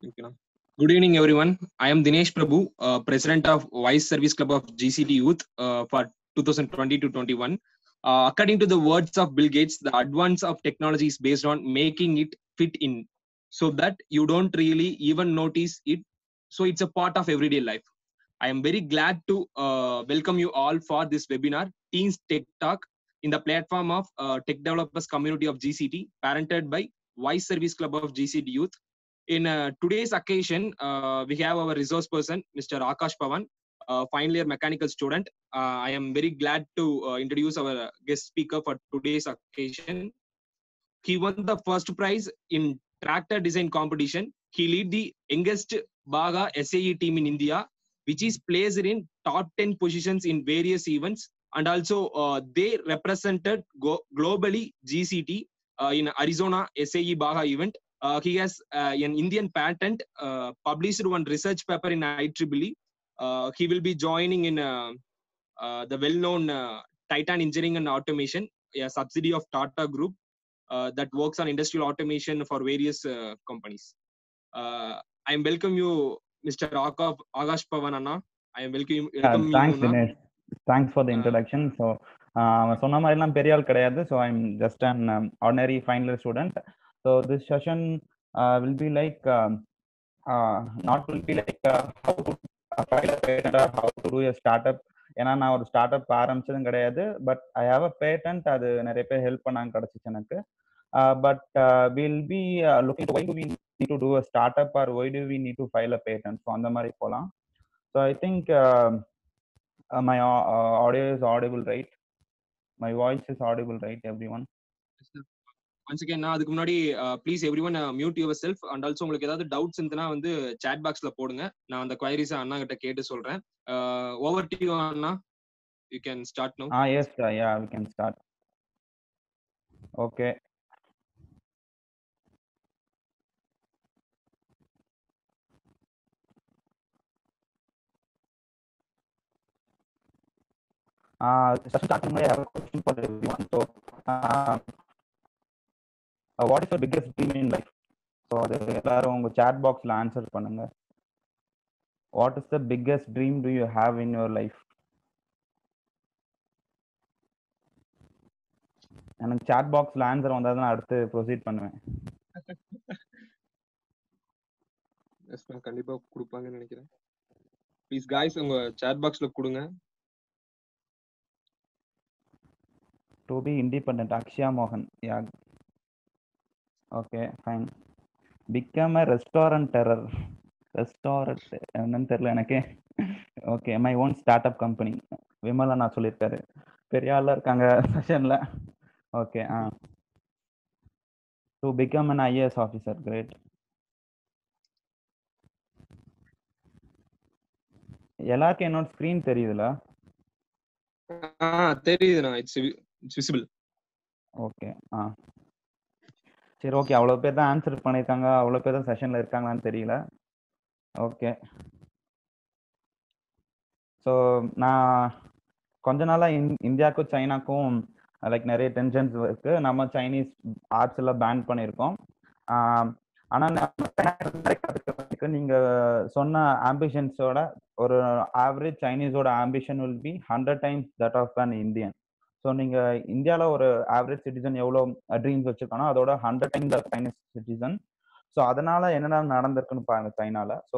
Thank you. Nam. Good evening, everyone. I am Dinesh Prabhu, uh, President of Vice Service Club of GCT Youth uh, for 2020 to 21. Uh, according to the words of Bill Gates, the advance of technology is based on making it fit in so that you don't really even notice it. So it's a part of everyday life. I am very glad to uh, welcome you all for this webinar, Teens Tech Talk, in the platform of uh, Tech Developers Community of GCT, parented by Vice Service Club of GCT Youth. In uh, today's occasion, uh, we have our resource person, Mr. Akash Pavan, uh, final year mechanical student. Uh, I am very glad to uh, introduce our guest speaker for today's occasion. He won the first prize in tractor design competition. He lead the youngest Baga SAE team in India, which is placed in top 10 positions in various events. And also, uh, they represented go- globally GCT uh, in Arizona SAE Baga event. Uh, he has uh, an Indian patent, uh, published one research paper in IEEE. Uh, he will be joining in uh, uh, the well-known uh, Titan Engineering and Automation, a subsidiary of Tata Group uh, that works on industrial automation for various uh, companies. Uh, I am welcome you, Mr. Akash, Akash Pavanana. I am welcome, welcome thanks you. Anna. Dinesh thanks for the Uh, introduction so அவன் சொன்ன மாதிரிலாம் பெரிய ஆள் கிடையாது so I'm just an ordinary final student so this session will be like not will be like how to file a patent or how to do a startup ஏன்னா நான் ஒரு start startup ஆரம்பிச்சதும் கிடையாது but I have a patent அது நிறைய பேர் help பண்ணாங்க கிடச்சிச்சு எனக்கு but will be looking why do we need to do a start up or why do we need to file a patent so அந்த மாதிரி போகலாம் so I think uh, my au- uh, audio is audible right my voice is audible right everyone once again நான் அதுக்கு முன்னாடி please everyone mute yourself and also உங்களுக்கு ஏதாவது doubts இருந்துன்னா வந்து chat பாக்ஸ்ல போடுங்க நான் அந்த குவைரிஸ் அண்ணா கிட்ட கேட்டு சொல்றேன் ஓவர் டு அண்ணா you can start no ah yes uh, yeah we can start okay uh just starting I have a question for everyone so uh, uh, what is your biggest dream in life so அது எல்லாரும் உங்க chat boxல answer பண்ணுங்க what is the biggest dream do you have in your life எனக்கு chat boxல answer வந்தா தான் அடுத்து ப்ரொசீட் பண்ணுவேன் எஸ் மேம் கண்டிப்பா கொடுப்பாங்கன்னு நினைக்கிறேன் ப்ளீஸ் காய்ஸ் உங்க chat பாக்ஸ்ல கொடுங்க to be independent akshay mohan yeah okay fine become a restaurant terror restaurant என்னன்னு தெரியல எனக்கு okay my own startup company Vimala நான் சொல்லியிருக்காரு பெரிய ஆளா இருக்காங்க செஷன்ல okay ah to become an IAS officer great எல்லாருக்கும் என்னோட ஸ்க்ரீன் தெரியுதுல ஆ தெரியுதுண்ணா இட்ஸ் இட்ஸ் விசிபிள் ஓகே ஆ சரி ஓகே அவ்வளோ பேர் தான் ஆன்சர் பண்ணியிருக்காங்க அவ்வளோ பேர் தான் செஷனில் இருக்காங்களான்னு தெரியல ஓகே ஸோ நான் கொஞ்ச நாளாக இந் இந்தியாவுக்கும் சைனாக்கும் லைக் நிறைய டென்ஷன்ஸ் இருக்கு நம்ம சைனீஸ் ஆர்ட்ஸ் எல்லாம் பேன் பண்ணியிருக்கோம் ஆனால் நம்ம நீங்கள் சொன்ன ஆம்பிஷன்ஸோட ஒரு ஆவரேஜ் சைனீஸோட ambition will be hundred times that of an Indian so நீங்கள் இந்தியாவில் ஒரு ஆவரேஜ் சிட்டிசன் எவ்வளோ ட்ரீம்ஸ் வச்சிருக்கானோ அதோட hundred times Chinese citizen so அதனால என்னென்ன நடந்திருக்குன்னு பாருங்க சைனால ஸோ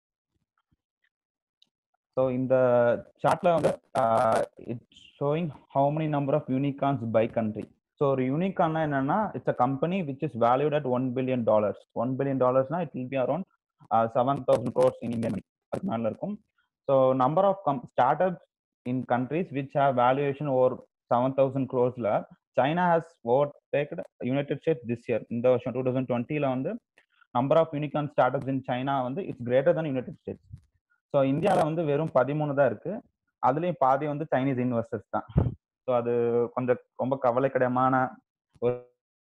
ஸோ இந்த சார்ட்ல வந்து it's showing how many number of unicorns by country so ஒரு யூனிகான்னா என்னன்னா it's a company which is valued at one billion dollars one billion டாலர்ஸ்னா it will be around seven thousand crores in Indian அதுக்கு மேலே இருக்கும் so number of come start ups in countries which have valuation over seven thousand க்ரோர்ஸ்ல China has overtaken United States this year இந்த வருஷம் two thousand டுவெண்ட்டில வந்து number of unicorn start ups in China வந்து it's greater than United States so இந்தியாவில் வந்து வெறும் பதிமூணு தான் இருக்கு அதுலேயும் பாதி வந்து சைனீஸ் இன்வெஸ்டர்ஸ் தான் ஸோ அது கொஞ்சம் ரொம்ப கவலைக்கிடமான ஒரு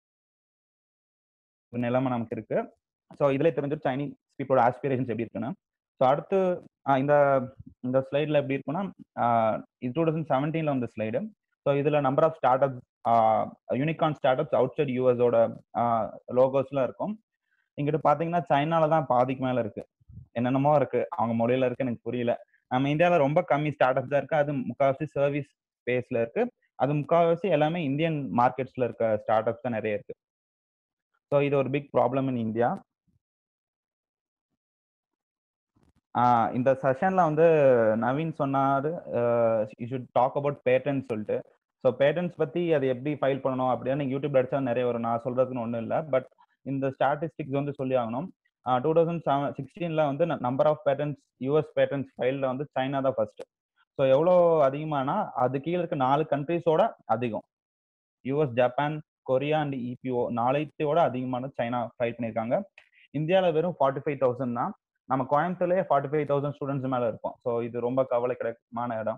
நிலைமை நமக்கு இருக்கு ஸோ இதுல தெரிஞ்சு சைனீஸ் பீப்புளோட ஆஸ்பிரேஷன்ஸ் எப்படி இருக்குன்னு ஸோ அடுத்து இந்த இந்த ஸ்லைடில் எப்படி இருக்குன்னா இது டூ தௌசண்ட் செவன்டீனில் வந்த ஸ்லைடு ஸோ இதில் number of startups unicorn startups outside யூஎஸோட லோகோஸ்லாம் இருக்கும் இங்கிட்டு பாத்தீங்கன்னா சைனால தான் பாதிக்கு மேல இருக்கு என்னென்னமோ இருக்கு அவங்க மொழியில இருக்கு எனக்கு புரியல நம்ம இந்தியால ரொம்ப கம்மி ஸ்டார்ட் அப் தான் இருக்கு அது முக்காவாசி சர்வீஸ் ஸ்பேஸ்ல இருக்கு அது முக்காவாசி எல்லாமே இந்தியன் மார்க்கெட்ஸ்ல இருக்க ஸ்டார்ட் அப்ஸ் தான் நிறைய இருக்கு ஸோ இது ஒரு பிக் ப்ராப்ளம் இன் இந்தியா இந்த செஷன்ல வந்து நவீன் சொன்னாரு you should talk about patents சொல்லிட்டு ஸோ பேட்டன்ஸ் பத்தி அது எப்படி ஃபைல் பண்ணணும் அப்படின்னு நீங்க யூடியூப்ல அடிச்சா நிறைய வரும் நான் சொல்றதுன்னு ஒன்றும் இல்லை பட் இந்த ஸ்டாட்டிஸ்டிக்ஸ் வந்து சொல்லி ஆகணும் டூ தௌசண்ட் செவன் சிக்ஸ்டீன்ல வந்து number of patents US patents ஃபைல்ல வந்து சைனா தான் ஃபர்ஸ்ட் ஸோ எவ்வளோ அதிகமானா அது கீழே இருக்க நாலு கண்ட்ரிஸோட அதிகம் US Japan Korea and EPO நாளைத்தையோட அதிகமான சைனா ஃபைல் பண்ணியிருக்காங்க இந்தியாவில் வெறும் ஃபார்ட்டி ஃபைவ் தௌசண்ட் தான் நம்ம கோயம்புத்தூர்லேயே ஃபார்ட்டி ஃபைவ் தௌசண்ட் ஸ்டூடெண்ட்ஸ் மேலே இருப்போம் ஸோ இது ரொம்ப கவலை கிடைக்கமான இடம்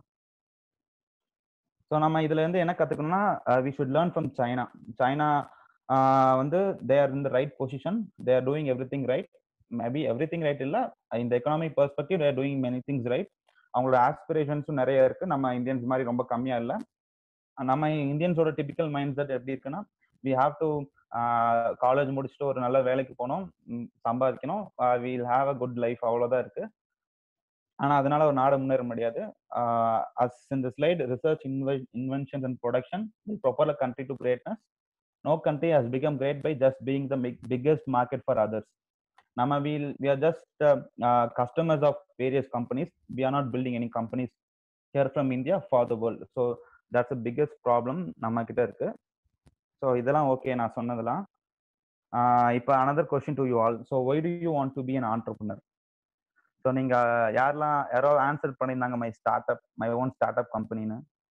ஸோ நம்ம இதுல இருந்து என்ன கத்துக்கணும்னா we should learn from China China வந்து they are in the right position they are doing everything right maybe everything right இல்லை இந்த economic perspective they're doing many things right அவங்களோட ஆஸ்பிரேஷன்ஸும் நிறைய இருக்கு நம்ம இந்தியன்ஸ் மாதிரி ரொம்ப கம்மியா இல்லை நம்ம இந்தியன்ஸோட டிபிக்கல் மைண்ட் செட் எப்படி இருக்குன்னா வி ஹாவ் டு காலேஜ் முடிச்சுட்டு ஒரு நல்ல வேலைக்கு போகணும் சம்பாதிக்கணும் we'll have a good life அவ்வளோதான் இருக்கு ஆனா அதனால ஒரு நாடு முன்னேற முடியாது அஸ் இந்த slide research inventions and production will propel a country to greatness no country has become great by just being the biggest market for others நம்ம we'll we are just customers of various companies we are not building any companies here from India for the world so that's a biggest problem நம்ம கிட்ட இருக்கு so இதெல்லாம் okay நான் சொன்னதெல்லாம் இப்போ another question to you all so Y do you want to be an entrepreneur so நீங்க யாரெல்லாம் யாரோ ஆன்சர் பண்ணியிருந்தாங்க my startup my own startup கம்பெனின்னு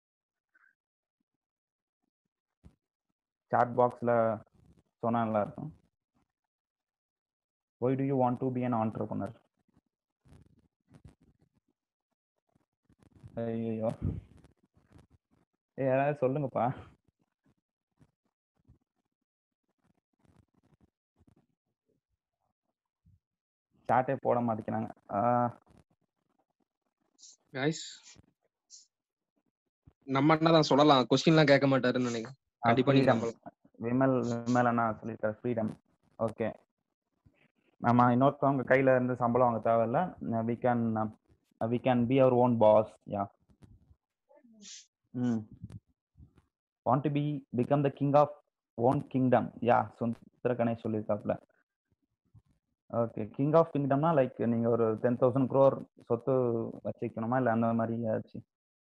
சாட் பாக்ஸ்ல சொன்னா நல்லா இருக்கும் why do you want to be an entrepreneur ஐயோ யாராவது சொல்லுங்கப்பா சாட்டே போட மாட்டேங்கிறாங்க கைஸ் நம்ம அண்ணா தான் சொல்லலாம் கொஸ்டின்லாம் கேட்க மாட்டாருன்னு நினைக்கிறேன் கண்டிப்பா நீங்க நம்பலாம் விமல் விமல் அண்ணா சொல்லியிருக்காரு ஃப்ரீடம் ஓகே நம்ம இன்னொருத்தவங்க கையில இருந்து சம்பளம் வாங்க தேவையில்ல we can we can be our own boss yeah hmm want to be become the king of own kingdom yeah Sundara Ganesh சொல்லியிருக்காப்ல ஓகே கிங் ஆஃப் கிங்டம்னா லைக் நீங்க ஒரு டென் தௌசண்ட் க்ரோர் சொத்து வச்சுக்கணுமா இல்லை அந்த மாதிரி ஆச்சு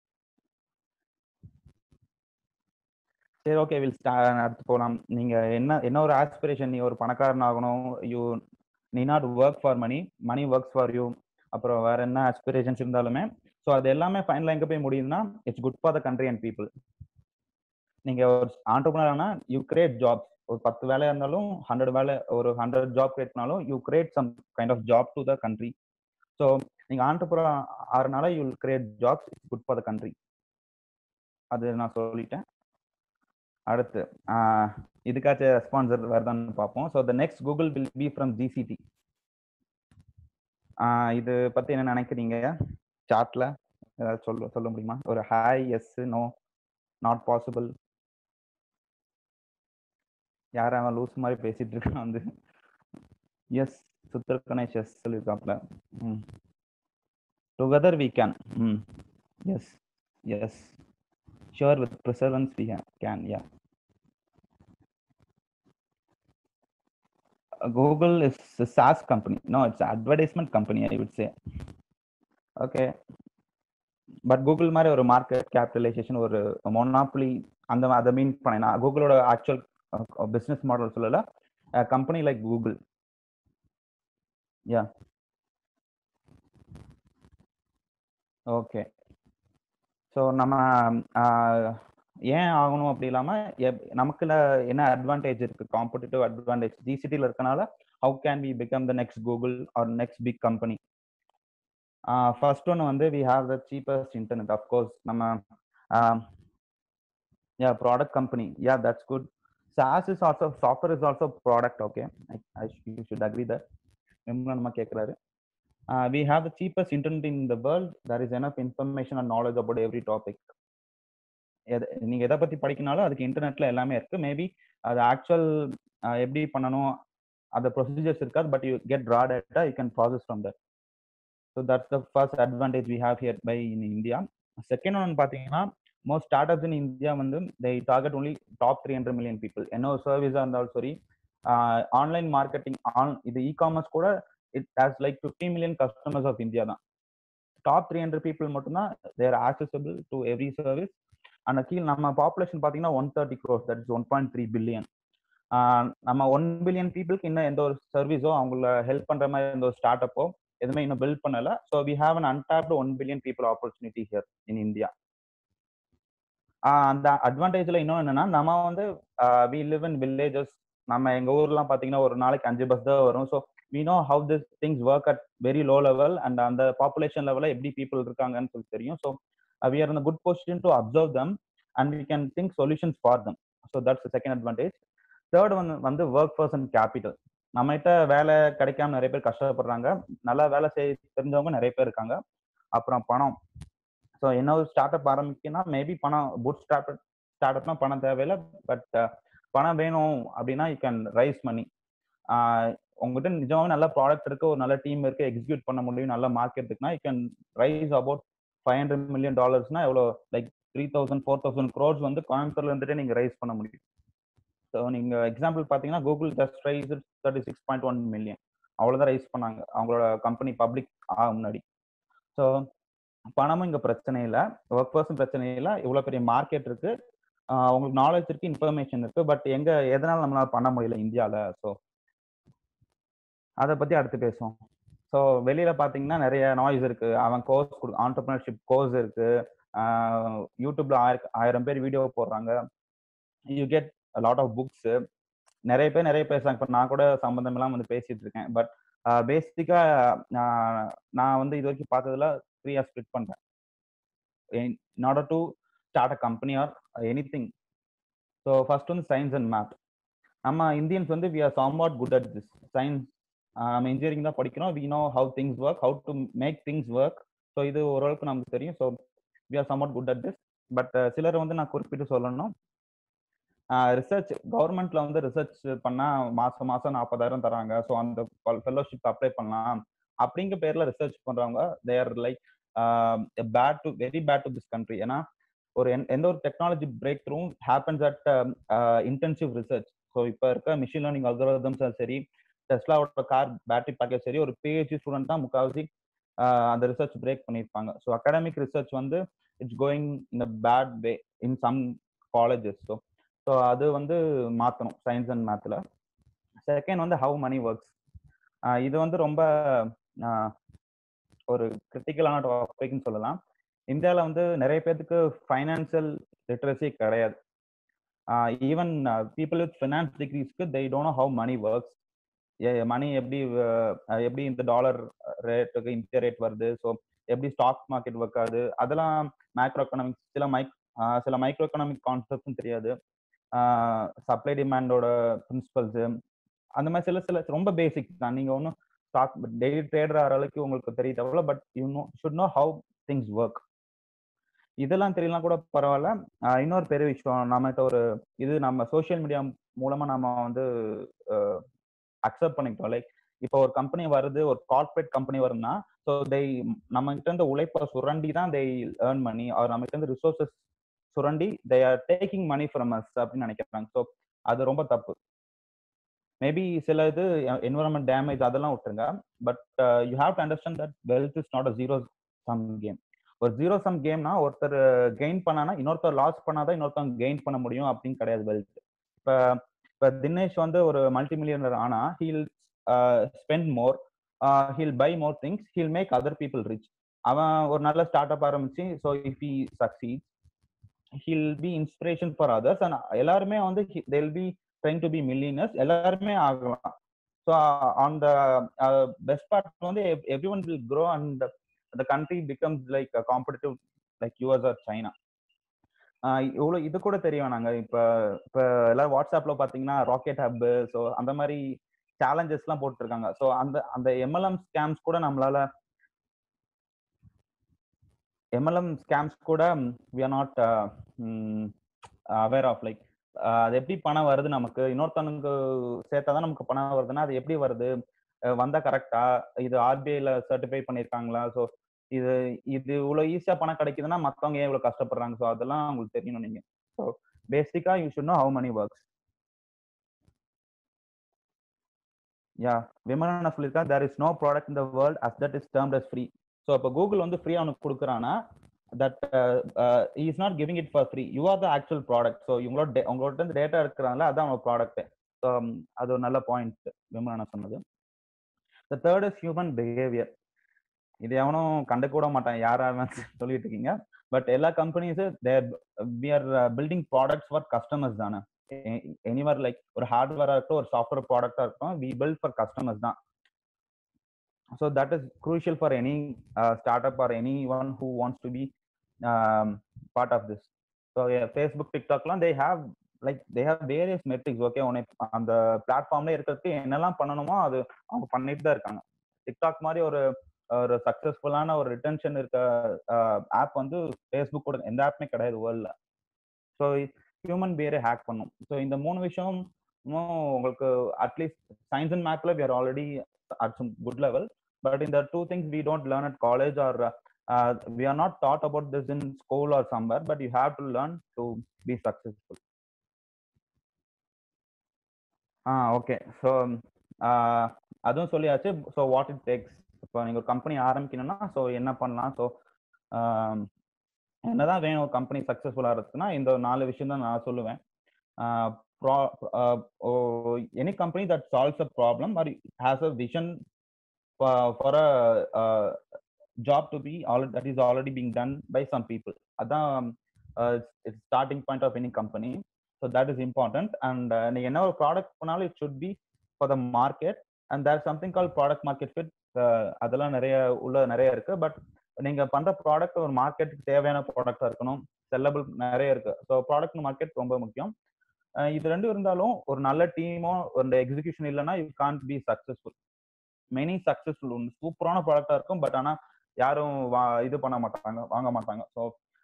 சரி ஓகே வில் அடுத்து போகலாம் நீங்க என்ன என்ன ஒரு ஆஸ்பிரேஷன் நீ ஒரு பணக்காரன் ஆகணும் யூ நீ not work for money money works for you அப்புறம் வேற என்ன ஆஸ்பிரேஷன்ஸ் இருந்தாலுமே ஸோ அது எல்லாமே ஃபைனலாக எங்கே போய் முடியுதுன்னா it's good for the country and people நீங்க ஒரு ஆண்டர்பனர் ஆனா யூ கிரியேட் ஜாப்ஸ் ஒரு பத்து வேலையா இருந்தாலும் ஹண்ட்ரட் வேலை ஒரு ஹண்ட்ரட் ஜாப் கிரியேட் பண்ணாலும் you create some kind of job to the country so நீங்க ஆண்டர்பனர் ஆறுனால you create jobs it's good for the country அது நான் சொல்லிட்டேன் அடுத்து இதுக்காச்சும் ரெஸ்பான்சர் வருதான்னு பார்ப்போம் so the next Google will be from GCT இது பத்தி என்ன நினைக்கிறீங்க சாட்ல ஏதாவது சொல்ல சொல்ல முடியுமா ஒரு hi yes no not possible யார் அவன் லூஸ் மாதிரி பேசிட்டு இருக்கான் வந்து எஸ் சுத்தர் கணேஷ் எஸ் சொல்லியிருக்காப்ல hmm together we can hmm yes yes sure with perseverance we can yeah Google is a SaaS company. No, it's an advertisement company, I would say. Okay. But Google மாதிரி ஒரு market capitalisation ஒரு மொனாப்புலி அந்த அதை mean பண்ணேன் கூகுளோட actual business model சொல்லல company like Google yeah okay so நம்ம ஏன் ஆகணும் அப்படி இல்லாமல் நமக்குல என்ன அட்வான்டேஜ் இருக்கு காம்படிட்டிவ் அட்வான்டேஜ் ஜிசிடியில் இருக்கனால how can we become the next Google or next big company first one வந்து we have the cheapest internet of course நம்ம yeah product company yeah that's good SaaS is also software is also product okay I you should agree that நம்ம கேட்குறாரு we have the cheapest internet in the world there is enough information and knowledge about every topic நீங்க எதை பத்தி படிக்கனாலும் அதுக்கு இன்டர்நெட்ல எல்லாமே இருக்கு maybe அது ஆக்சுவல் எப்படி பண்ணணும் அந்த ப்ரொசீஜர்ஸ் இருக்காது but you get raw data you can process from that so that's the first advantage we have here by in India second one பார்த்தீங்கன்னா most start ups in India வந்து they target only top three hundred million people என்ன ஒரு சர்வீஸாக இருந்தாலும் சரி online marketing on இது e commerce கூட it has like fifty million customers of India தான் டாப் த்ரீ ஹண்ட்ரட் பீப்புள் மட்டும்தான் there accessible to every service அந்த கீழ் நம்ம பாப்புலேஷன் பார்த்தீங்கன்னா one thirty crores that is one point three billion நம்ம one billion பீப்புளுக்கு இன்னும் எந்த ஒரு சர்வீஸோ அவங்கள ஹெல்ப் பண்ற மாதிரி எந்த ஒரு ஸ்டார்ட் அப்போ எதுவுமே இன்னும் பில்ட் பண்ணல so we have an untapped one billion people opportunity here in India அந்த அட்வான்டேஜ்ல இன்னும் என்னன்னா நம்ம வந்து வி லிவ் இன் வில்லேஜஸ் நம்ம எங்க ஊர்லாம் பாத்தீங்கன்னா ஒரு நாளைக்கு அஞ்சு பஸ் தான் வரும் so we know how this things work at very low level and அந்த பாப்புலேஷன் லெவலில் எப்படி பீப்புள் இருக்காங்கன்னு சொல்லி தெரியும் so we are in good position to observe them and we can think solutions for them so that's second advantage third வந்து வந்து work person capital நம்மகிட்ட வேலை கிடைக்காம நிறைய பேர் கஷ்டப்படுறாங்க நல்லா வேலை செய்ய தெரிஞ்சவங்க நிறைய பேர் இருக்காங்க அப்புறம் பணம் ஸோ என்ன ஒரு ஸ்டார்ட் அப் ஆரம்பிக்கன்னா மேபி பணம் புட் ஸ்டார்ட் ஸ்டார்ட் அப்னா பணம் தேவையில்லை பட் பணம் வேணும் அப்படின்னா யூ கேன் ரைஸ் மணி உங்ககிட்ட நிஜமாவே நல்ல ப்ராடக்ட் இருக்கு ஒரு நல்ல டீம் இருக்கு எக்ஸிக்யூட் பண்ண முடியும் நல்ல மார்க்கெட் இருக்குன்னா you can raise about five hundred million டாலர்ஸ்னா எவ்வளோ like three thousand four thousand crores வந்து கோயம்புத்தூர்ல இருந்துட்டே நீங்க ரைஸ் பண்ண முடியும் ஸோ நீங்க எக்ஸாம்பிள் பாத்தீங்கன்னா Google just raise thirty six point one million அவ்வளோதான் ரைஸ் பண்ணாங்க அவங்களோட கம்பெனி பப்ளிக் ஆக முன்னாடி ஸோ பணமும் இங்க பிரச்சனை இல்லை ஒர்க் பர்சன் பிரச்சனை இல்லை இவ்வளோ பெரிய மார்க்கெட் இருக்கு உங்களுக்கு நாலேஜ் இருக்கு இன்ஃபர்மேஷன் இருக்கு பட் எங்க எதனால நம்மளால பண்ண முடியல இந்தியாவில் ஸோ அதை பத்தி அடுத்து பேசுவோம் ஸோ வெளியில பாத்தீங்கன்னா நிறைய நாய்ஸ் இருக்கு அவன் கோர்ஸ் ஆண்டர்பிரினர்ஷிப் கோர்ஸ் இருக்கு யூடியூப்ல ஆயிரம் ஆயிரம் பேர் வீடியோ போடுறாங்க you get lot of books நிறைய பேர் நிறைய பேசுறாங்க இப்போ நான் கூட சம்மந்தம் இல்லாம வந்து பேசிட்டு இருக்கேன் பட் பேசிக்கா நான் வந்து இது வரைக்கும் பார்த்ததுல த்ரீயா ஸ்பிட் பண்றேன் in order to start a company or anything so first வந்து சயின்ஸ் அண்ட் மேத் நம்ம இந்தியன்ஸ் வந்து we are somewhat good at this science நம்ம இன்ஜினியரிங் தான் படிக்கிறோம் we know how things work how to make things work so இது ஓரளவுக்கு நமக்கு தெரியும் so we are somewhat good at this but சிலர் வந்து நான் குறிப்பிட்டு சொல்லணும் ரிசர்ச் கவர்மெண்ட்ல வந்து ரிசர்ச் பண்ணா மாசம் மாசம் நாற்பதாயிரம் தராங்க ஸோ அந்த ஃபெல்லோஷிப் அப்ளை பண்ணலாம் அப்படிங்கிற பேர்ல ரிசர்ச் பண்றவங்க there like bad to very bad to this country ஏன்னா ஒரு எந்த ஒரு technology breakthrough happens at intensive research so இப்போ இருக்க மிஷின் லேர்னிங் அல்கோரிதம்ஸ் சரி டெஸ்லாவோட கார் பேட்டரி பேக்கேஜ் சரி ஒரு பிஹெச்டி ஸ்டூடெண்ட் தான் முக்கால்வாசி அந்த ரிசர்ச் பிரேக் பண்ணியிருப்பாங்க ஸோ அகாடமிக் ரிசர்ச் வந்து it's going in a bad way in some colleges so so அது வந்து மாற்றணும் சயின்ஸ் அண்ட் மேத்தில் செகண்ட் வந்து ஹவு மணி ஒர்க்ஸ் இது வந்து ரொம்ப ஒரு கிரிட்டிக்கலான டாபிக்னு சொல்லலாம் இந்தியாவில் வந்து நிறைய பேர்த்துக்கு ஃபைனான்சியல் லிட்ரஸி கிடையாது ஈவன் பீப்புள் வித் ஃபினான்ஸ் டிகிரிஸ்க்கு they don't know how money works money எப்படி எப்படி இந்த டாலர் ரேட்டுக்கு இந்திய ரேட் வருது ஸோ எப்படி ஸ்டாக் மார்க்கெட் ஒர்க் ஆகுது அதெல்லாம் மேக்ரோ எக்கனாமிக்ஸ் சில மைக் சில மைக்ரோ எக்கனாமிக் கான்செப்ட்ஸும் தெரியாது சப்ளை டிமாண்டோட பிரின்சிபல்ஸ் அந்த மாதிரி சில சில ரொம்ப பேசிக் தான் நீங்க ஒன்றும் ஸ்டாக் டெய்லி ட்ரேடர் ஆகிற அளவுக்கு உங்களுக்கு தெரிய தேவையில்ல but you know should know how things work இதெல்லாம் தெரியலாம் கூட பரவாயில்ல இன்னொரு பெரிய விஷயம் நம்மகிட்ட ஒரு இது நம்ம சோசியல் மீடியா மூலமா நம்ம வந்து அக்செப்ட் பண்ணிக்கிட்டோம் லைக் இப்போ ஒரு கம்பெனி வருது ஒரு கார்பரேட் கம்பெனி வருதுன்னா ஸோ தே நம்ம கிட்ட இருந்து உழைப்பை சுரண்டி தான் தே ஏர்ன் பண்ணி அவர் நம்ம கிட்ட இருந்து ரிசோர்சஸ் சுரண்டி they are taking money from us அப்படின்னு நினைக்கிறாங்க ஸோ அது ரொம்ப தப்பு மேபி சில இது என்வரன்மெண்ட் டேமேஜ் அதெல்லாம் விட்டுருங்க but you have to understand that wealth is not a zero sum game ஒரு ஜீரோ சம் கேம்னா ஒருத்தர் கெயின் பண்ணானா இன்னொருத்தர் லாஸ் பண்ணாதான் இன்னொருத்தவங்க கெயின் பண்ண முடியும் அப்படின்னு கிடையாது வெல்த் இப்போ இப்போ தினேஷ் வந்து ஒரு மல்டி மில்லியனர் ஆனா he'll spend more he'll buy more things he'll make other people rich அவன் ஒரு நல்ல ஸ்டார்ட் அப் ஆரம்பிச்சு so if he succeed he'll be inspiration for others and எல்லாருமே வந்து they'll be trying to be millionaires எல்லாருமே ஆகலாம் so on the best part வந்து everyone will grow and the country becomes like competitive like US or China இவ்வளோ இது கூட தெரியும் நாங்க இப்போ இப்போ எல்லாரும் வாட்ஸ்அப்ல பாத்தீங்கன்னா ராக்கெட் ஹப் ஸோ அந்த மாதிரி சேலஞ்சஸ் எல்லாம் போட்டுருக்காங்க ஸோ அந்த அந்த எம்எல்எம் ஸ்கேம்ஸ் கூட நம்மளால எம்எல்எம் ஸ்கேம்ஸ் கூட we are not aware of like அது எப்படி பணம் வருது நமக்கு இன்னொருத்தனுக்கு சேர்த்தாதான் நமக்கு பணம் வருதுன்னா அது எப்படி வருது அஹ் வந்தா கரெக்டா இது ஆர்பிஐல சர்டிஃபை பண்ணிருக்காங்களா ஸோ இது இது இவ்வளவு ஈஸியா பணம் கிடைக்குதுன்னா மத்தவங்க ஏன் இவ்வளவு கஷ்டப்படுறாங்க ஸோ அதெல்லாம் உங்களுக்கு தெரியணும் நீங்க ஸோ பேசிக்கா you should know how money works yeah விமனா சொல்லியிருக்கா there is no product in the world as that is termed as free so இப்போ கூகுள் வந்து ஃப்ரீ அவனுக்கு கொடுக்குறான்னா that is not giving it for free you are the actual product so இவங்களோட da- உங்களோட இருந்து data எடுக்கிறாங்களா அதான் அவங்க product so அது ஒரு நல்ல பாயிண்ட் விமனா சொன்னது the third is human behaviour இது எவனும் கண்டுக்க கூட மாட்டான் யாரா சொல்லிட்டு இருக்கீங்க பட் எல்லா கம்பெனிஸும் there we are building products for customers தானே எனிவர் லைக் ஒரு ஹார்ட்வேரா இருக்கட்டும் ஒரு சாஃப்ட்வேர் ப்ராடக்டா இருக்கட்டும் வி பில்ட் ஃபார் கஸ்டமர்ஸ் தான் so that is crucial for any start up or anyone who wants to be part of this so Facebook டிக்டாக்லாம் they have like they have various metrics okay உன்னை அந்த பிளாட்ஃபார்ம்ல இருக்கிறதுக்கு என்னெல்லாம் பண்ணணுமோ அது அவங்க பண்ணிட்டு தான் இருக்காங்க டிக்டாக் மாதிரி ஒரு ஒரு சக்சஸ்ஃபுல்லான ஒரு ரிட்டன்ஷன் இருக்க ஆப் வந்து ஃபேஸ்புக் கூட எந்த ஆப்புமே கிடையாது வேர்ல்ட்ல ஸோ ஹியூமன் பிஹேவியர் ஹேக் பண்ணும் ஸோ இந்த மூணு விஷயம் உங்களுக்கு அட்லீஸ்ட் சயின்ஸ் அண்ட் மேத்ல we are already at some good level but இந்த two things we don't learn at college or we are not taught about this in school or somewhere but you have to learn to be successful ah okay so அதுவும் சொல்லியாச்சு so what it takes இப்போ நீங்கள் ஒரு company ஆரம்பிக்கணும்னா so என்ன பண்ணலாம் so என்னதான் வேணும் ஒரு கம்பெனி சக்ஸஸ்ஃபுல்லாக இருக்குன்னா இந்த நாலு விஷயம் தான் நான் சொல்லுவேன் any company that solves a problem or has a vision for a job to be all that is already being done by some people அதான் starting point of any company so that is important and நீங்கள் என்ன ஒரு product பண்ணாலும் it should be for the market and there something call product market fit அதெல்லாம் நிறைய உள்ள நிறைய இருக்கு பட் நீங்க பண்ற ப்ராடக்ட் ஒரு மார்க்கெட்டுக்கு தேவையான ப்ராடக்டா இருக்கணும் செல்லபிள் நிறைய இருக்கு ஸோ ப்ராடக்ட் மார்க்கெட் ரொம்ப முக்கியம் இது ரெண்டும் இருந்தாலும் ஒரு நல்ல டீமோ ஒரு எக்ஸிகியூஷன் இல்லைன்னா you can't be successful many successful ஒன்று சூப்பரான ப்ராடக்டா இருக்கும் பட் ஆனால் யாரும் வா இது பண்ண மாட்டாங்க வாங்க மாட்டாங்க ஸோ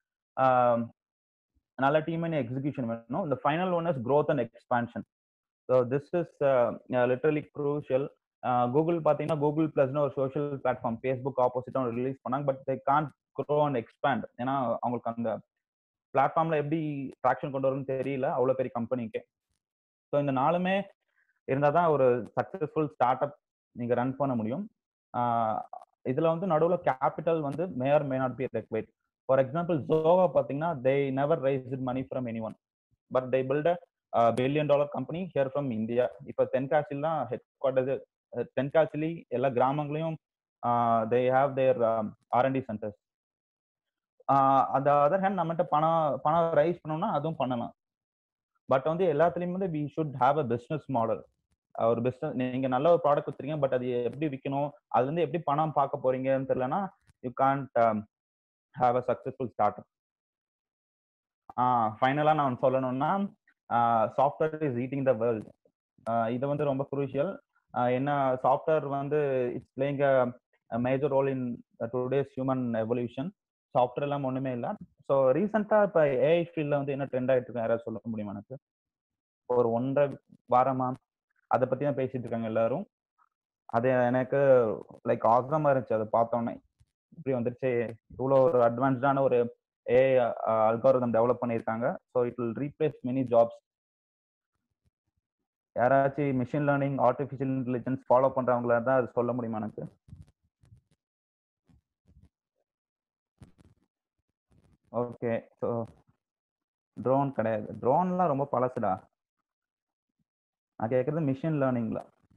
நல்ல டீம் அண்ட் எக்ஸிகியூஷன் வேணும் இந்த final one is growth and expansion so this is literally crucial Google பார்த்தீங்கன்னா கூகுள் பிளஸ்னு ஒரு சோஷியல் பிளாட்ஃபார்ம் ஃபேஸ்புக் ஆப்போசிட்டாக ரிலீஸ் பண்ணாங்க but they can't grow and expand ஏன்னா அவங்களுக்கு அந்த பிளாட்ஃபார்ம்ல எப்படி ட்ராக்ஷன் கொண்டு வரும்னு தெரியல அவ்வளோ பெரிய கம்பெனிக்கு ஸோ இந்த நாலுமே இருந்தால் தான் ஒரு சக்ஸஸ்ஃபுல் ஸ்டார்ட் அப் நீங்கள் ரன் பண்ண முடியும் இதில் வந்து நடுவில் கேபிட்டல் வந்து may or may not be required for example Zoho பார்த்தீங்கன்னா they never raise money from anyone but they build a billion dollar company here from India இப்போ தென்காசியில் தான் ஹெட் குவார்டர்ஸ் தென்காசிலி எல்லா கிராமங்களையும் they have their R and D centres அந்த other hand நம்மகிட்ட பணம் பணம் ரைஸ் பண்ணோம்னா அதுவும் பண்ணலாம் பட் வந்து எல்லாத்துலேயும் வந்து we should have a business model ஒரு பிஸ்னஸ் நீங்க நல்ல ஒரு ப்ராடக்ட் வச்சிருக்கீங்க பட் அது எப்படி விற்கணும் அதுல இருந்து எப்படி பணம் பார்க்க போறீங்கன்னு தெரியலனா you can't have a successful start ஃபைனலா நான் சொல்லணும்னா software is eating the world இது வந்து ரொம்ப குரூஷியல் என்ன சாஃப்ட்வேர் வந்து it's playing a major role in today's human evolution software எல்லாம் ஒண்ணுமே இல்லை ஸோ ரீசெண்டாக இப்போ ஏஐ ஃபீல்டில் வந்து என்ன ட்ரெண்ட் ஆகிட்டு இருக்கு யாராவது சொல்ல முடியுமா எனக்கு ஒரு ஒன்றரை வாரமா அதை பற்றி தான் பேசிட்டு இருக்காங்க எல்லாரும் அது எனக்கு லைக் ஆசமாக இருந்துச்சு அதை பார்த்தோன்னே இப்படி வந்துருச்சு இவ்வளோ ஒரு அட்வான்ஸ்டான ஒரு ஏஐ அல்காரிதம் டெவலப் பண்ணியிருக்காங்க so it will replace many jobs யாராச்சும் machine learning artificial intelligence follow பண்றவங்களா தான் அது சொல்ல முடியுமா எனக்கு ஓகே ஸோ ட்ரோன் கிடையாது ட்ரோன்லாம் ரொம்ப பழசுடா நான் கேட்குறது மிஷின் லேர்னிங்ல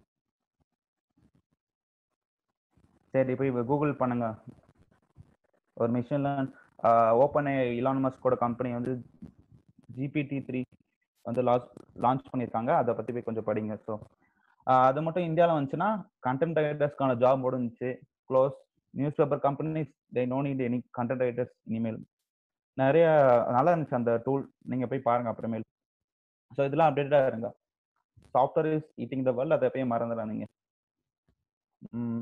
சரி இப்போ கூகுள் பண்ணுங்க ஒரு மிஷின் லேர்ன் ஓப்பன் இலான் மஸ்கோட கம்பெனி வந்து ஜிபிடி த்ரீ வந்து லான்ச் லான்ச் பண்ணியிருக்காங்க அதை பற்றி போய் கொஞ்சம் படிங்க ஸோ அது மட்டும் இந்தியாவில் வந்துச்சுன்னா கண்டென்ட் ரைட்டர்ஸ்க்கான ஜாப் முடிஞ்சிச்சு close newspaper companies they no need any content writers இனிமேல் நிறைய நல்லா இருந்துச்சு அந்த டூல் நீங்கள் போய் பாருங்க அப்புறமேல் ஸோ இதெல்லாம் அப்டேட்டடாக இருங்க software is eating the world அதை எப்பயும் மறந்துடாதீங்க ம்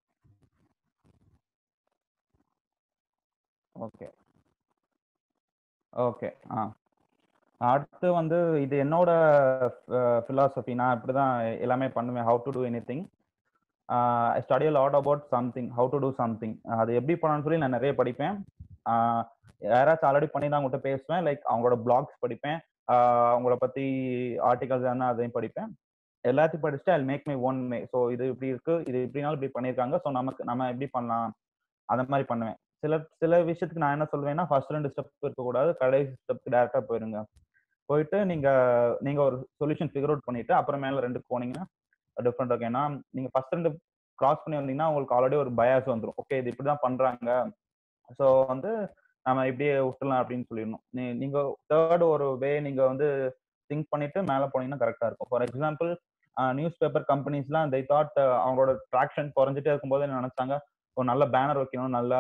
ஓகே ஓகே ஆ அடுத்து வந்து இது என்னோட ஃபிலாசபி நான் இப்படி தான் எல்லாமே பண்ணுவேன் how to do anything I study lot about something how to do something அது எப்படி பண்ணணும்னு சொல்லி நான் நிறைய படிப்பேன் ஆஹ் யாராச்சும் ஆல்ரெடி பண்ணி தான் அவங்கள்ட்ட பேசுவேன் லைக் அவங்களோட பிளாக்ஸ் படிப்பேன் ஆஹ் அவங்கள பத்தி ஆர்டிகல்ஸ் என்ன அதையும் படிப்பேன் எல்லாத்தையும் படிச்சுட்டு ஐ மேக் மை ஒன் மே ஸோ இது இப்படி இருக்கு இது இப்படினாலும் இப்படி பண்ணியிருக்காங்க ஸோ நமக்கு நம்ம எப்படி பண்ணலாம் அந்த மாதிரி பண்ணுவேன் சில சில விஷயத்துக்கு நான் என்ன சொல்லுவேன்னா ஃபர்ஸ்ட் ரெண்டு ஸ்டெப் இருக்கக்கூடாது கடைசி ஸ்டெப்க்கு டேரக்டா போயிருங்க போயிட்டு நீங்க நீங்க ஒரு சொல்யூஷன் ஃபிகர் அவுட் பண்ணிட்டு அப்புறமேல ரெண்டு போனீங்கன்னா டிஃப்ரெண்ட் ஓகே ஏன்னா நீங்க ஃபர்ஸ்ட் ரெண்டு கிராஸ் பண்ணி வந்தீங்கன்னா உங்களுக்கு ஆல்ரெடி ஒரு பயாஸ் வந்துடும் ஓகே இது இப்படிதான் பண்றாங்க ஸோ வந்து நம்ம இப்படியே விட்டுலாம் அப்படின்னு சொல்லிடணும் நீ நீங்க தேர்ட் ஒரு வே நீங்க வந்து திங்க் பண்ணிட்டு மேலே போனீங்கன்னா கரெக்டா இருக்கும் ஃபார் எக்ஸாம்பிள் நியூஸ் பேப்பர் கம்பெனிஸ்லாம் தை தாட் அவங்களோட ட்ராக்ஷன் குறைஞ்சிட்டே இருக்கும்போது என்ன நினைச்சாங்க ஒரு நல்ல பேனர் வைக்கணும் நல்ல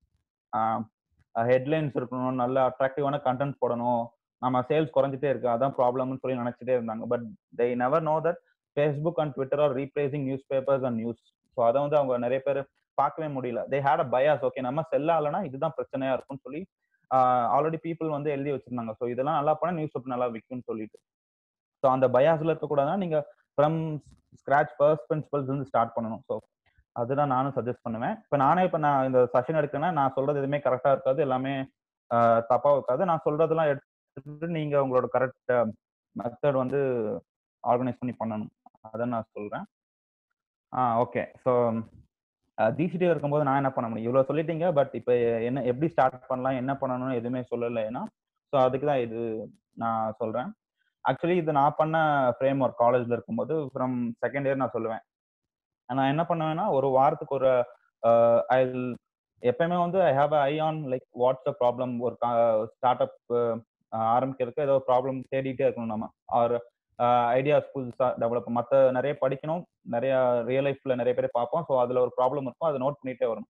ஹெட்லைன்ஸ் இருக்கணும் நல்ல அட்ராக்டிவான கண்டென்ட் போடணும் நம்ம சேல்ஸ் குறைஞ்சிட்டே இருக்கு அதான் ப்ராப்ளம்னு சொல்லி நினைச்சிட்டே இருந்தாங்க but they never know that Facebook and Twitter are replacing newspapers and news so அதை வந்து அவங்க நிறைய பேர் பார்க்கவே முடியல they had a bias okay நம்ம செல் ஆகலைன்னா இதுதான் பிரச்சனையா இருக்கும்னு சொல்லி ஆல்ரெடி பீப்புள் வந்து எழுதி வச்சிருந்தாங்க ஸோ இதெல்லாம் நல்லா பண்ண நியூஸ் பேப்பர் நல்லா விற்கும்னு சொல்லிட்டு ஸோ அந்த பயாஸ்ல இருக்கக்கூடாதுன்னா நீங்க ஃப்ரம் ஸ்கிராச் ஃபர்ஸ்ட் பிரின்சிபல்ஸ் வந்து ஸ்டார்ட் பண்ணணும் ஸோ அதுதான் நானும் சஜஸ்ட் பண்ணுவேன் இப்போ நானே இப்போ நான் இந்த செஷன் எடுக்கேன்னா நான் சொல்றது எதுவுமே கரெக்டா இருக்காது எல்லாமே தப்பா இருக்காது நான் சொல்றதெல்லாம் எடுத்துட்டு நீங்க உங்களோட கரெக்ட் மெத்தட் வந்து ஆர்கனைஸ் பண்ணி பண்ணணும் அதை நான் சொல்றேன் ஆ ஓகே ஸோ ஜிசிடி இருக்கும்போது நான் என்ன பண்ண முடியும் இவ்வளோ சொல்லிட்டீங்க பட் இப்போ என்ன எப்படி ஸ்டார்ட் பண்ணலாம் என்ன பண்ணணும்னு எதுவுமே சொல்லலைன்னா ஸோ அதுக்கு தான் இது நான் சொல்றேன் ஆக்சுவலி இது நான் பண்ண ஃப்ரேம் ஒர்க் காலேஜ்ல இருக்கும்போது ஃப்ரம் செகண்ட் இயர் நான் சொல்லுவேன் நான் என்ன பண்ணுவேன்னா ஒரு வாரத்துக்கு ஒரு ஐ எப்பயுமே வந்து I have I on like what's a problem ஒரு ஸ்டார்ட் அப் ஆரம்பிக்கிறதுக்கு ஏதோ ப்ராப்ளம் தேடிட்டே இருக்கணும் நம்ம ஆர் ஐடியாஸ் புதுசாக டெவலப் மற்ற நிறைய படிக்கணும் நிறைய ரியல் லைஃப்ல நிறைய பேர் பார்ப்போம் ஸோ அதுல ஒரு ப்ராப்ளம் இருக்கும் அதை நோட் பண்ணிட்டே வரணும்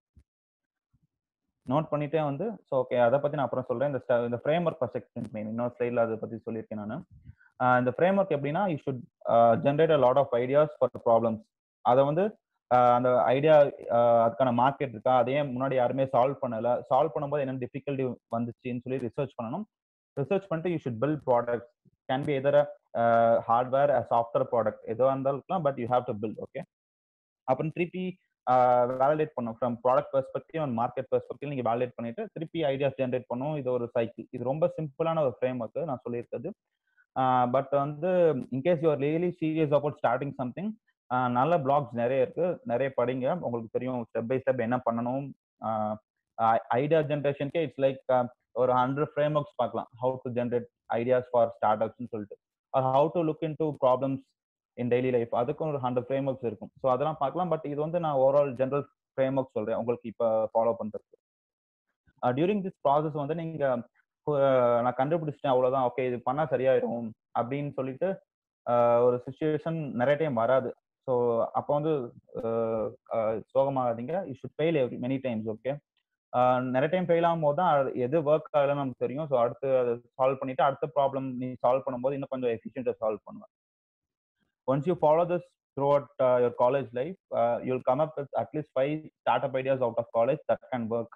நோட் பண்ணிட்டே வந்து ஸோ ஓகே அதை பத்தி நான் அப்புறம் சொல்றேன் இந்த இந்த ஃப்ரேம் ஒர்க் ஃபர்ஸ்ட் எக்ஸ்பிளைன் பண்ணி இன்னொரு ஸ்லைட்ல அதை பத்தி சொல்லியிருக்கேன் நான் இந்த ஃப்ரேம் ஒர்க் எப்படின்னா you should generate a lot of ideas for problems அதை வந்து அந்த ஐடியா அதுக்கான மார்க்கெட் இருக்கா அதையே முன்னாடி யாருமே சால்வ் பண்ணல சால்வ் பண்ணும்போது என்ன டிஃபிகல்ட்டி வந்துச்சுன்னு சொல்லி ரிசர்ச் பண்ணணும் ரிசர்ச் பண்ணிட்டு you should build product can be either hardware software product எதுவாக இருந்தாலும் but you have to build okay அப்புறம் திருப்பி வேலிடேட் பண்ணும் from product perspective and market perspective நீங்க வேலிடேட் பண்ணிட்டு திருப்பி ஐடியாஸ் ஜென்ரேட் பண்ணும் இது ஒரு சைக்கிள் இது ரொம்ப சிம்பிளான ஒரு ஃப்ரேம் ஒர்க் நான் சொல்லியிருக்கிறது பட் வந்து in case you're really serious about starting something நல்ல பிளாக்ஸ் நிறைய இருக்கு நிறைய படிங்க உங்களுக்கு தெரியும் ஸ்டெப் பை ஸ்டெப் என்ன பண்ணணும் ஐடியா ஜென்ரேஷனுக்கே இட்ஸ் லைக் ஒரு ஹண்ட்ரட் ஃப்ரேம் ஒர்க்ஸ் பார்க்கலாம் how to generate ideas for ஸ்டார்ட் அப்ஸ்னு சொல்லிட்டு how to look into problems in daily life அதுக்கும் ஒரு ஹண்ட்ரட் ஃப்ரேம் ஒர்க்ஸ் இருக்கும் ஸோ அதெல்லாம் பார்க்கலாம் பட் இது வந்து நான் ஓவரால் ஜென்ரல் ஃப்ரேம் ஒர்க் சொல்றேன் உங்களுக்கு இப்போ ஃபாலோ பண்றது டியூரிங் திஸ் ப்ராசஸ் வந்து நீங்க நான் கண்டுபிடிச்சிட்டேன் அவ்வளவுதான் ஓகே இது பண்ணா சரியாயிடும் அப்படின்னு சொல்லிட்டு ஒரு சுச்சுவேஷன் நிறைய டைம் வராது ஸோ அப்போ வந்து சோகமாகாதீங்க you should fail every many times okay நிறைய டைம் ஃபெயில் ஆகும் போது தான் எது ஒர்க் ஆகலன்னு நமக்கு தெரியும் ஸோ அடுத்து அதை சால்வ் பண்ணிட்டு அடுத்த ப்ராப்ளம் நீ சால்வ் பண்ணும்போது இன்னும் கொஞ்சம் எஃபிஷியன்ட்டாக சால்வ் பண்ணுவேன் once you follow this throughout your college life you'll come up with at least five startup ideas out of college that can work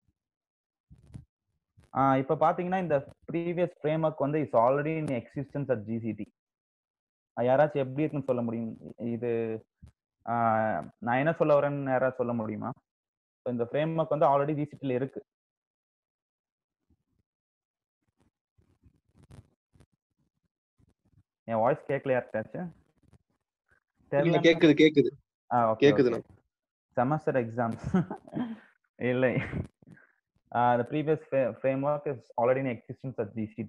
இப்போ பார்த்தீங்கன்னா இந்த ப்ரீவியஸ் ஃப்ரேம் ஒர்க் வந்து it's already in existence at GCT யாராச்சும் எப்படி இருக்குன்னு சொல்ல முடியும் இது நான் என்ன சொல்ல வரேன்னு யாராவது சொல்ல முடியுமா இந்த ஃப்ரேம் ஒர்க் வந்து ஆல்ரெடி ஜிசிடியில் இருக்கு என் வாய்ஸ் கேட்கல யார்ட்டாச்சும் கேக்குது கேக்குது கேக்குது செமஸ்டர் எக்ஸாம்ஸ் இல்லை the previous framework is already in existence at GCT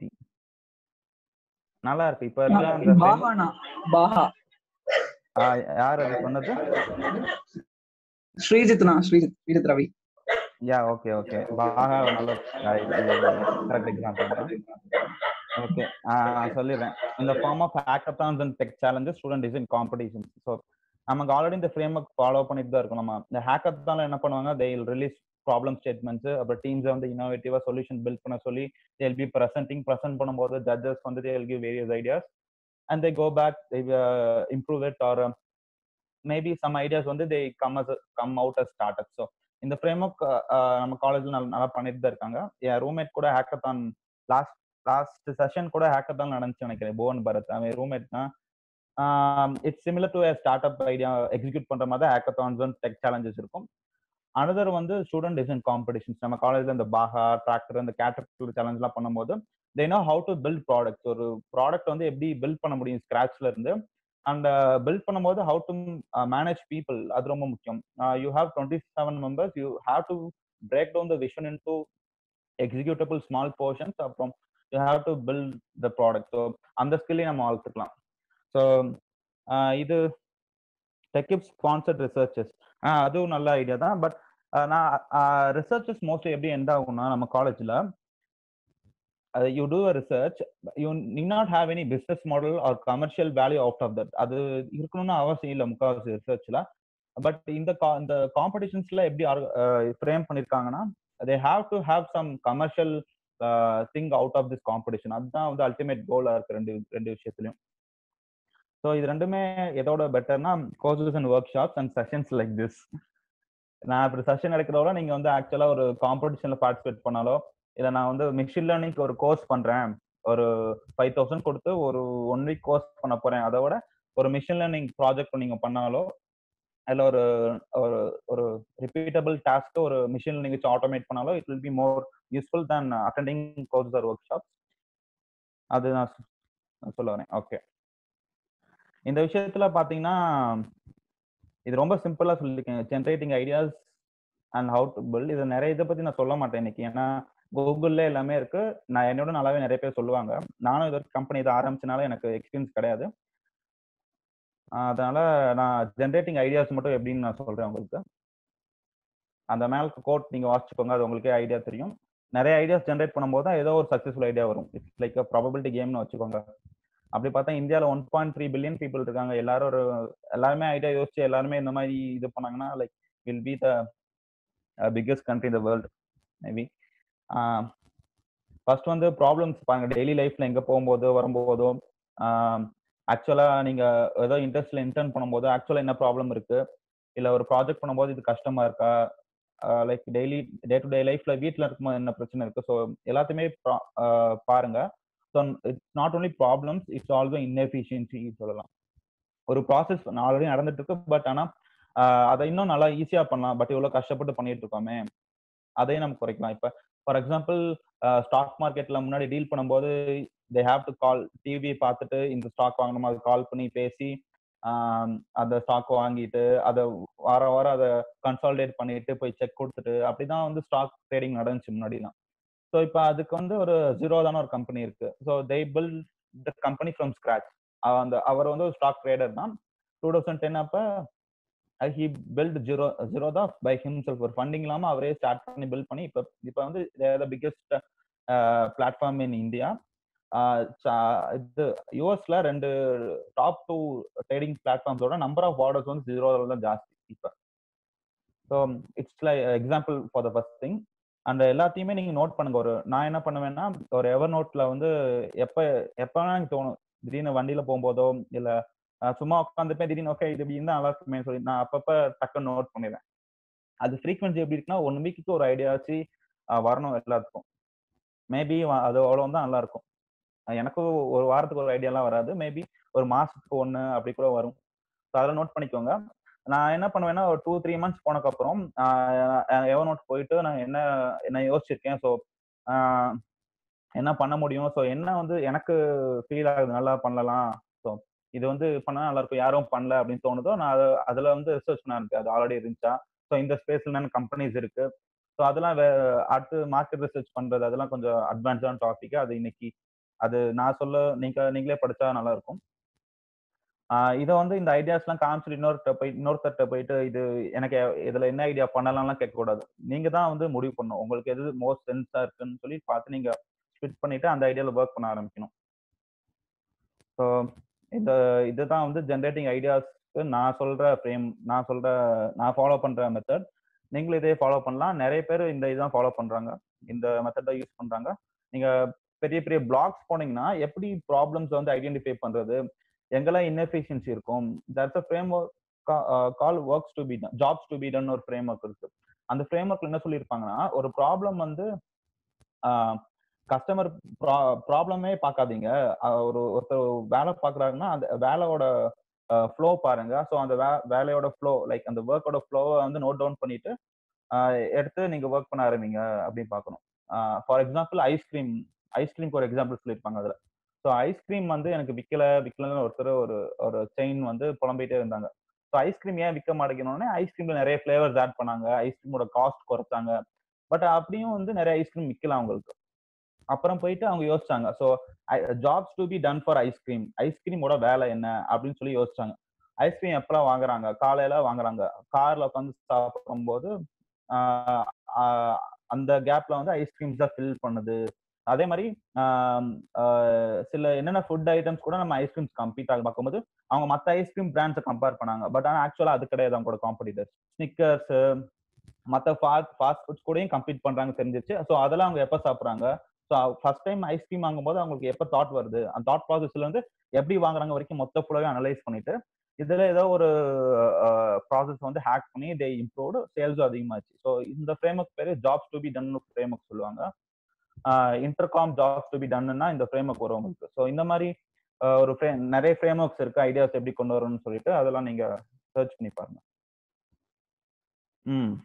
நல்லா இருக்கு இப்ப இருக்க அந்த பாஹானா பாஹா யார் அது சொன்னது ஸ்ரீஜித்னா Sreejith Sreejith Ravi yeah okay okay பாஹா நல்ல கரெக்ட் எக்ஸாம்பிள் ஓகே நான் சொல்லிடுறேன் இந்த form of hackathons and tech challenges student design competition so நமக்கு ஆல்ரெடி இந்த ஃப்ரேம் ஒர்க் ஃபாலோ பண்ணிட்டு தான் இருக்கும் நம்ம இந்த ஹேக்கத்தான்ல என்ன பண்ணுவாங்க தே ரிலீஸ் ப்ராப்ளம் ஸ்டேட்மெண்ட்ஸ் அப்புறம் டீம்ஸ் வந்து இன்னோவேட்டிவா சொல்யூஷன் பில்ட் பண்ண சொல்லி தேல் பி ப்ரெசென்டிங் ப்ரெசென்ட் பண்ணும்போது ஜட்ஜஸ் வந்து they'll give various ideas and they go back they improve it or maybe some ideas வந்து they come as come out as startup so இந்த framework நம்ம காலேஜ்ல நல்லா பண்ணிட்டு தான் இருக்காங்க என் ரூம்மேட் கூட ஹேக்கத்தான் லாஸ்ட் லாஸ்ட் செஷன் கூட ஹேக்கத்தான் நடந்துச்சு நினைக்கிறேன் போவன் பரத் அவன் ரூம்மேட் தான் it's similar to startup idea execute பண்ற மாதிரி தான் ஹேக்கத்தான்ஸ் டெக் சேலஞ்சஸ் இருக்கும் அனதர் வந்து ஸ்டூடெண்ட் டிசைன் காம்படிஷன்ஸ் நம்ம காலேஜ்ல இந்த பாகா டிராக்டர் இந்த கேட்டர் சேலஞ்ச்லாம் பண்ணும்போது தே know how to build products ஒரு ப்ராடக்ட் வந்து எப்படி பில்ட் பண்ண முடியும் ஸ்கிராச்ல இருந்து அண்ட் பில்ட் பண்ணும்போது ஹவு டு மேனேஜ் பீப்புள் அது ரொம்ப முக்கியம் you have twenty seven members you have to break down the vision into executable small portions அப்புறம் you have to build the product so அந்த ஸ்கில்லையும் நம்ம வளர்த்துக்கலாம் ஸோ இது டெக்கிப் ஸ்பான்சர்ட் ரிசர்ச்சஸ் அதுவும் நல்ல ஐடியா தான் பட் நான் ரிசர்ச்சஸ் மோஸ்ட்லி எப்படி எண்ட் ஆகும்னா நம்ம காலேஜில் you do a research you நீ not have any business model or commercial value out of that அது இருக்கணும்னு அவசியம் இல்லை முக்கால்வாசி ரிசர்ச்ல பட் இந்த இந்த காம்படிஷன்ஸ்ல எப்படி ஃப்ரேம் பண்ணிருக்காங்கன்னா they have to have some commercial thing out of this competition அதுதான் வந்து அல்டிமேட் கோலா இருக்கு ரெண்டு ரெண்டு விஷயத்துலயும் ஸோ இது ரெண்டுமே எதோட பெட்டர்னா courses and workshops and sessions like this நான் இப்போ செஷன் எடுக்கிறதோட நீங்க வந்து ஆக்சுவலா ஒரு காம்படிஷன்ல பார்ட்டிசிபேட் பண்ணாலோ இல்லை நான் வந்து மிஷின் லேர்னிங்க்கு ஒரு கோர்ஸ் பண்றேன் ஒரு ஃபைவ் தௌசண்ட் கொடுத்து ஒரு ஒன் வீக் கோர்ஸ் பண்ண போறேன் அதை விட ஒரு மிஷின் லேர்னிங் ப்ராஜெக்ட் நீங்க பண்ணாலோ அதில் ஒரு ஒரு ஒரு ரிப்பீட்டபிள் டாஸ்க்கு ஒரு மிஷின் லேர்னிங் வச்சு ஆட்டோமேட் பண்ணாலோ it will be more useful than attending course or workshop அது நான் சொல்ல வரேன் ஓகே இந்த விஷயத்துல பாத்தீங்கன்னா இது ரொம்ப சிம்பிளா சொல்லியிருக்கேன் generating ideas and how to build இது நிறைய இதை பத்தி நான் சொல்ல மாட்டேன் இன்னைக்கு ஏன்னா கூகுள்ல எல்லாமே இருக்கு நான் என்னோட நல்லாவே நிறைய பேர் சொல்லுவாங்க நானும் இது கம்பெனி இதை ஆரம்பிச்சனால எனக்கு எக்ஸ்பீரியன்ஸ் கிடையாது அதனால நான் ஜென்ரேட்டிங் ஐடியாஸ் மட்டும் எப்படின்னு நான் சொல்றேன் உங்களுக்கு அந்த மேல் கோட் நீங்க வாசிச்சுக்கோங்க அது உங்களுக்கே ஐடியா தெரியும் நிறைய ஐடியாஸ் ஜென்ரேட் பண்ணும்போது தான் ஏதோ ஒரு சக்சஸ்ஃபுல் ஐடியா வரும் இட்ஸ் லைக் ப்ராபபிலிட்டி கேம்னு வச்சுக்கோங்க அப்படி பார்த்தா இந்தியாவில் one point three billion people இருக்காங்க எல்லாரும் ஒரு எல்லாருமே ஐடியா யோசிச்சு எல்லாருமே இந்த மாதிரி இது பண்ணாங்கன்னா like will be the biggest country இந்த வேர்ல்டு மேபி ஃபர்ஸ்ட் வந்து ப்ராப்ளம்ஸ் பாருங்க டெய்லி லைஃப்ல எங்க போகும்போதோ வரும்போதோ ஆக்சுவலா நீங்க ஏதோ இன்ட்ரெஸ்ட்ல இன்டர்ன் பண்ணும்போது ஆக்சுவலா என்ன ப்ராப்ளம் இருக்கு இல்ல ஒரு ப்ராஜெக்ட் பண்ணும்போது இது கஷ்டமா இருக்கா like daily day to day லைஃப்ல வீட்டில் இருக்கும்போது என்ன பிரச்சனை இருக்கு ஸோ எல்லாத்தையுமே பாருங்க so it's not only problems it's also inefficiency சொல்லலாம் ஒரு ப்ராசஸ் ஆல்ரெடி நடந்துட்டு இருக்கு பட் ஆனால் அதை இன்னும் நல்லா ஈஸியாக பண்ணலாம் பட் இவ்வளோ கஷ்டப்பட்டு பண்ணிட்டு இருக்கோமே அதையும் நம்ம குறைக்கலாம் இப்போ ஃபார் எக்ஸாம்பிள் ஸ்டாக் மார்க்கெட்ல முன்னாடி டீல் பண்ணும்போது they have to call TV பார்த்துட்டு இந்த ஸ்டாக் வாங்கணுமா அது கால் பண்ணி பேசி அந்த ஸ்டாக் வாங்கிட்டு அதை வார வாரம் அதை கன்சால்டேட் பண்ணிட்டு போய் செக் கொடுத்துட்டு அப்படிதான் வந்து ஸ்டாக் ட்ரேடிங் நடந்துச்சு முன்னாடிலாம் ஸோ இப்போ அதுக்கு வந்து ஒரு ஜீரோ தான ஒரு கம்பெனி இருக்கு so they build the company from scratch அந்த அவர் வந்து ஒரு ஸ்டாக் ட்ரேடர் தான் டூ தௌசண்ட் டென் அப்போ ஹி பில்ட் ஜீரோ ஜீரோ தான் பை ஹிம்செல்ஃப் ஒரு ஃபண்டிங் இல்லாமல் அவரே ஸ்டார்ட் பண்ணி பில்ட் பண்ணி இப்போ இப்போ வந்து the biggest platform in India இது யூஎஸ்ல ரெண்டு டாப் டூ ட்ரேடிங் பிளாட்ஃபார்ம்ஸோட நம்பர் ஆஃப் ஆர்டர்ஸ் வந்து ஜீரோவில் தான் ஜாஸ்தி இப்போ so it's like example for the first thing அந்த எல்லாத்தையுமே நீங்க நோட் பண்ணுங்க ஒரு நான் என்ன பண்ணுவேன்னா ஒரு எவர் நோட்ல வந்து எப்ப எப்ப எனக்கு தோணும் திடீர்னு வண்டியில போகும்போதோ இல்ல சும்மா உட்காந்துப்பேன் திடீர்னு ஓகே இது இப்படி இருந்தா நல்லா இருக்குமே சொல்லி நான் அப்பப்ப டக்குன்னு நோட் பண்ணிடுவேன் அது ஃப்ரீக்வன்சி எப்படி இருக்குன்னா ஒன் வீக்குக்கு ஒரு ஐடியா வச்சு வரணும் எல்லாத்துக்கும் மேபி அது அவ்வளோ தான் நல்லா இருக்கும் எனக்கும் ஒரு வாரத்துக்கு ஒரு ஐடியாலாம் வராது மேபி ஒரு மாசத்துக்கு ஒன்று அப்படி கூட வரும் ஸோ அதெல்லாம் நோட் பண்ணிக்கோங்க நான் என்ன பண்ணுவேன்னா ஒரு டூ த்ரீ மந்த்ஸ் போனதுக்கப்புறம் எவன் நோட் போயிட்டு நான் என்ன என்ன யோசிச்சிருக்கேன் ஸோ என்ன பண்ண முடியும் ஸோ என்ன வந்து எனக்கு ஃபீல் ஆகுது நல்லா பண்ணலாம் ஸோ இது வந்து பண்ணா நல்லா இருக்கும் யாரும் பண்ணல அப்படின்னு தோணுதோ நான் அது அதுல வந்து ரிசர்ச் பண்ண இருக்கு அது ஆல்ரெடி இருந்துச்சா ஸோ இந்த ஸ்பேஸ்ல என்னென்ன கம்பெனிஸ் இருக்கு ஸோ அதெல்லாம் அடுத்து மார்க்கெட் ரிசர்ச் பண்றது அதெல்லாம் கொஞ்சம் அட்வான்ஸான டாபிக் அது இன்னைக்கு அது நான் சொல்ல நீங்க நீங்களே படிச்சா நல்லா இருக்கும் இதை வந்து இந்த ஐடியாஸ்லாம் காமிச்சிட்டு இன்னொருத்த போய் இன்னொருத்தர்கிட்ட போயிட்டு இது எனக்கு இதுல என்ன ஐடியா பண்ணலாம்லாம் கேட்கக்கூடாது நீங்க தான் வந்து முடிவு பண்ணணும் உங்களுக்கு எது மோஸ்ட் சென்ஸா இருக்குன்னு சொல்லி பார்த்து நீங்க ஸ்பிட் பண்ணிட்டு அந்த ஐடியாவில் ஒர்க் பண்ண ஆரம்பிக்கணும் ஸோ இந்த இதுதான் வந்து ஜென்ரேட்டிங் ஐடியாஸ்க்கு நான் சொல்ற ஃப்ரேம் நான் சொல்ற நான் ஃபாலோ பண்ற மெத்தட் நீங்களும் இதே ஃபாலோ பண்ணலாம் நிறைய பேர் இந்த இதுதான் ஃபாலோ பண்றாங்க இந்த மெத்தட் தான் யூஸ் பண்றாங்க நீங்க பெரிய பெரிய பிளாக்ஸ் போனீங்கன்னா எப்படி ப்ராப்ளம்ஸ் வந்து ஐடென்டிஃபை பண்றது எங்கெல்லாம் இன்எஃபிஷியன்சி இருக்கும் that's a framework call works to be done jobs to be done ஒரு ஃப்ரேம் ஒர்க் இருக்கு அந்த ஃப்ரேம் ஒர்க்ல என்ன சொல்லியிருப்பாங்கன்னா ஒரு ப்ராப்ளம் வந்து கஸ்டமர் ப்ராப்ளமே பார்க்காதீங்க அஹ் ஒரு ஒருத்தர் வேலை பார்க்குறாருன்னா அந்த வேலையோட ஃப்ளோ பாருங்க ஸோ அந்த வே வேலையோட ஃப்ளோ லைக் அந்த ஒர்க்கோட ஃப்ளோவை வந்து நோட் டவுன் பண்ணிட்டு ஆஹ் எடுத்து நீங்க ஒர்க் பண்ண ஆரம்பிங்க அப்படின்னு பார்க்கணும் ஃபார் எக்ஸாம்பிள் ஐஸ்கிரீம் ஐஸ்கிரீம்க்கு ஒரு எக்ஸாம்பிள் சொல்லியிருப்பாங்க அதுல ஸோ ஐஸ்கிரீம் வந்து எனக்கு விற்கல விற்கலன்னு ஒருத்தர் ஒரு ஒரு செயின் வந்து புலம்பிட்டே இருந்தாங்க ஸோ ஐஸ்கிரீம் ஏன் விற்க மாட்டேங்கிறோன்னே ஐஸ்கிரீம்ல நிறைய ஃபிளேவர்ஸ் ஆட் பண்ணாங்க ஐஸ்கிரீமோட காஸ்ட் குறைச்சாங்க பட் அப்படியும் வந்து நிறைய ஐஸ்கிரீம் விற்கலாம் அவங்களுக்கு அப்புறம் போயிட்டு அவங்க யோசிச்சாங்க so jobs to be done for ஐஸ்கிரீம் ஐஸ்கிரீமோட வேலை என்ன அப்படின்னு சொல்லி யோசிச்சாங்க ஐஸ்கிரீம் எப்பெல்லாம் வாங்குறாங்க காலையில வாங்குறாங்க கார்ல உட்காந்து சாப்பிடும்போது ஆஹ் ஆஹ் அந்த கேப்ல வந்து ஐஸ்கிரீம்ஸ் தான் ஃபில் பண்ணுது அதே மாதிரி ஆஹ் ஆஹ் சில என்னென்ன ஃபுட் ஐட்டம்ஸ் கூட நம்ம ஐஸ்கிரீம்ஸ் கம்பீட் ஆக பார்க்கும்போது அவங்க மற்ற ஐஸ்கிரீம் பிராண்ட்ஸை கம்பேர் பண்ணாங்க பட் ஆனால் ஆக்சுவலாக அது கிடையாது அவங்களோட காம்படிட்டர்ஸ் ஸ்னிக்கர்ஸ் மற்ற ஃபாஸ்ட் ஃபாஸ்ட் ஃபுட்ஸ் கூடயும் கம்பீட் பண்றாங்க தெரிஞ்சிச்சு ஸோ அதெல்லாம் அவங்க எப்போ சாப்பிட்றாங்க ஸோ ஃபர்ஸ்ட் டைம் ஐஸ்கிரீம் வாங்கும்போது அவங்களுக்கு எப்போ தாட் வருது அந்த தாட் ப்ராசஸ்ல வந்து எப்படி வாங்குறாங்க வரைக்கும் மொத்த ஃபுல்லாவே அனலைஸ் பண்ணிட்டு இதுல ஏதோ ஒரு ப்ராசஸ் வந்து ஹேக் பண்ணி தே இம்ப்ரூவ்டு சேல்ஸும் அதிகமாச்சு ஸோ இந்த ஃப்ரேம்ஒர்க் பேரு jobs to be done framework சொல்லுவாங்க இன்டர்காம் ஜாப்ஸ் டு பி டன்னா இந்த ஃப்ரேம்ஒர்க் வரும் உங்களுக்கு ஸோ இந்த மாதிரி ஆஹ் ஒரு frame- நிறைய ஃப்ரேம்ஒர்க்ஸ் இருக்கு ஐடியாஸ் எப்படி கொண்டு வரணும்னு சொல்லிட்டு அதெல்லாம் நீங்க சர்ச் பண்ணி பாருங்க ம்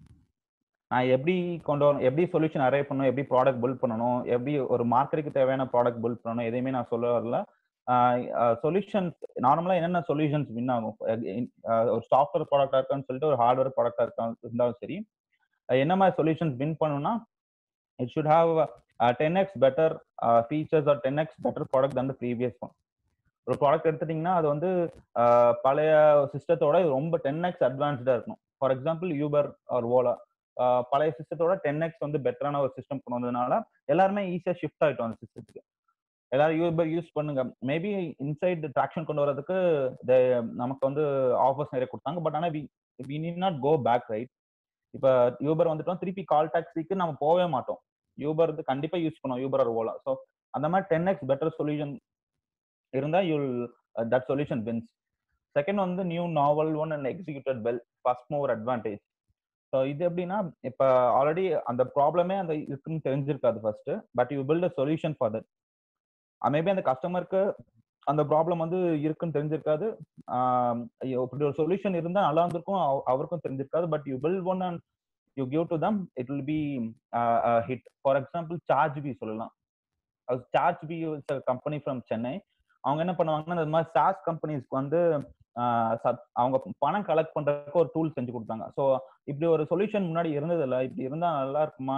நான் எப்படி கொண்டு வரணும் எப்படி சொல்யூஷன் அரேவ் பண்ணணும் எப்படி ப்ராடக்ட் பில்ட் பண்ணணும் எப்படி ஒரு மார்க்கெட்டுக்கு தேவையான ப்ராடக்ட் பில்ட் பண்ணணும் எதையுமே நான் சொல்ல வரல சொல்யூஷன்ஸ் நார்மலாக என்னென்ன சொல்யூஷன்ஸ் வின் ஆகும் அஹ் இன்- அஹ் ஒரு சாஃப்ட்வேர் ப்ராடக்டாக இருக்கான்னு சொல்லிட்டு ஒரு ஹார்ட்வேர் ப்ராடக்டாக இருக்கா இருந்தாலும் சரி அஹ் என்ன மாதிரி சொல்யூஷன்ஸ் வின் பண்ணணும்னா it should have ten x better features or ten x better product than previous one ஒரு ப்ராடக்ட் எடுத்துட்டீங்கன்னா அது வந்து அஹ் பழைய சிஸ்டத்தோட ரொம்ப டென் எக்ஸ் அட்வான்ஸ்டாக இருக்கணும் for example Uber or Ola பழைய சிஸ்டத்தோட டென் எக்ஸ் வந்து பெட்டரான ஒரு சிஸ்டம் கொண்டு வந்ததுனால எல்லாருமே ஈஸியாக ஷிஃப்ட் ஆகிட்டோம் அந்த சிஸ்டத்துக்கு எல்லாரும் யூபர் யூஸ் பண்ணுங்க மேபி இன்சைட் ட்ராக்ஷன் கொண்டு வரதுக்கு they- நமக்கு வந்து ஆஃபர்ஸ் நிறைய கொடுத்தாங்க பட் ஆனால் we need not go back right இப்போ யூபர் வந்துட்டோம் திருப்பி கால் டாக்ஸிக்கு நம்ம போகவே மாட்டோம் யூபர் வந்து கண்டிப்பா யூஸ் பண்ணுவோம் யூபர் ஆர் ஓலா ஸோ அந்த மாதிரி டென் எக்ஸ் பெட்டர் சொல்யூஷன் இருந்தா you'll that solution wins second வந்து new novel one and executed well first mover advantage so இது எப்படின்னா இப்போ ஆல்ரெடி அந்த ப்ராப்ளமே அந்த இருக்குன்னு தெரிஞ்சிருக்காது first but you build a solution for that maybe அந்த கஸ்டமருக்கு அந்த ப்ராப்ளம் வந்து இருக்குன்னு தெரிஞ்சிருக்காது ஆஹ் ஐயோ, இப்படி ஒரு சொல்யூஷன் இருந்தா நல்லா இருந்திருக்கும் அவ- அவருக்கும் தெரிஞ்சிருக்காது but you build one and you give to them it will be hit for example ChargeBee சொல்லலாம் ChargeBee company from Chennai அவங்க என்ன பண்ணுவாங்கன்னா இந்த மாதிரி சாஸ் கம்பெனிஸ்க்கு வந்து ஆஹ் sub- அவங்க பணம் கலெக்ட் பண்றதுக்கு ஒரு டூல் செஞ்சு கொடுத்தாங்க ஸோ இப்படி ஒரு சொல்யூஷன் முன்னாடி இருந்தது இல்ல இப்படி இருந்தா நல்லா இருக்குமா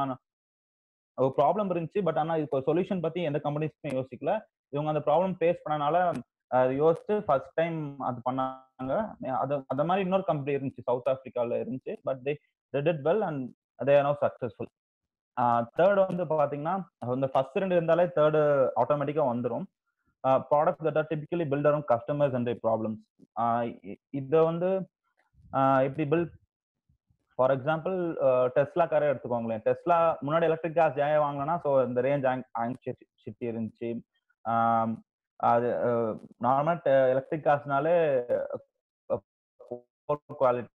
ஒரு ப்ராப்ளம் இருந்துச்சு பட் ஆனா இதுக்கு ஒரு சொல்யூஷன் பத்தி எந்த கம்பெனிஸ்க்குமே யோசிக்கல இவங்க அந்த ப்ராப்ளம் ஃபேஸ் பண்ணனால அது யோசிச்சு ஃபர்ஸ்ட் டைம் அது பண்ணாங்க அது அந்த மாதிரி இன்னொரு கம்பெனி இருந்துச்சு சவுத் ஆப்பிரிக்கால இருந்துச்சு but they did well and they are no successful third வந்து பாத்தீங்கன்னா இந்த ஃபர்ஸ்ட் ரெண்டு இருந்தாலே தேர்டு ஆட்டோமேட்டிக்கா வந்துடும் product that are typically built around customers and problems இதை வந்து ஆஹ் இப்படி பில்ட் ஃபார் எக்ஸாம்பிள் டெஸ்லா காரே எடுத்துக்கோங்களேன் டெஸ்லா முன்னாடி எலக்ட்ரிக் கார்ஸ் ஏன் வாங்கினா ஸோ இந்த ரேஞ்ச் ஆங்ஷிட்டி இருந்துச்சு ஆம், அது நார்மல் எலக்ட்ரிக் கார்ஸ்னாலே குவாலிட்டி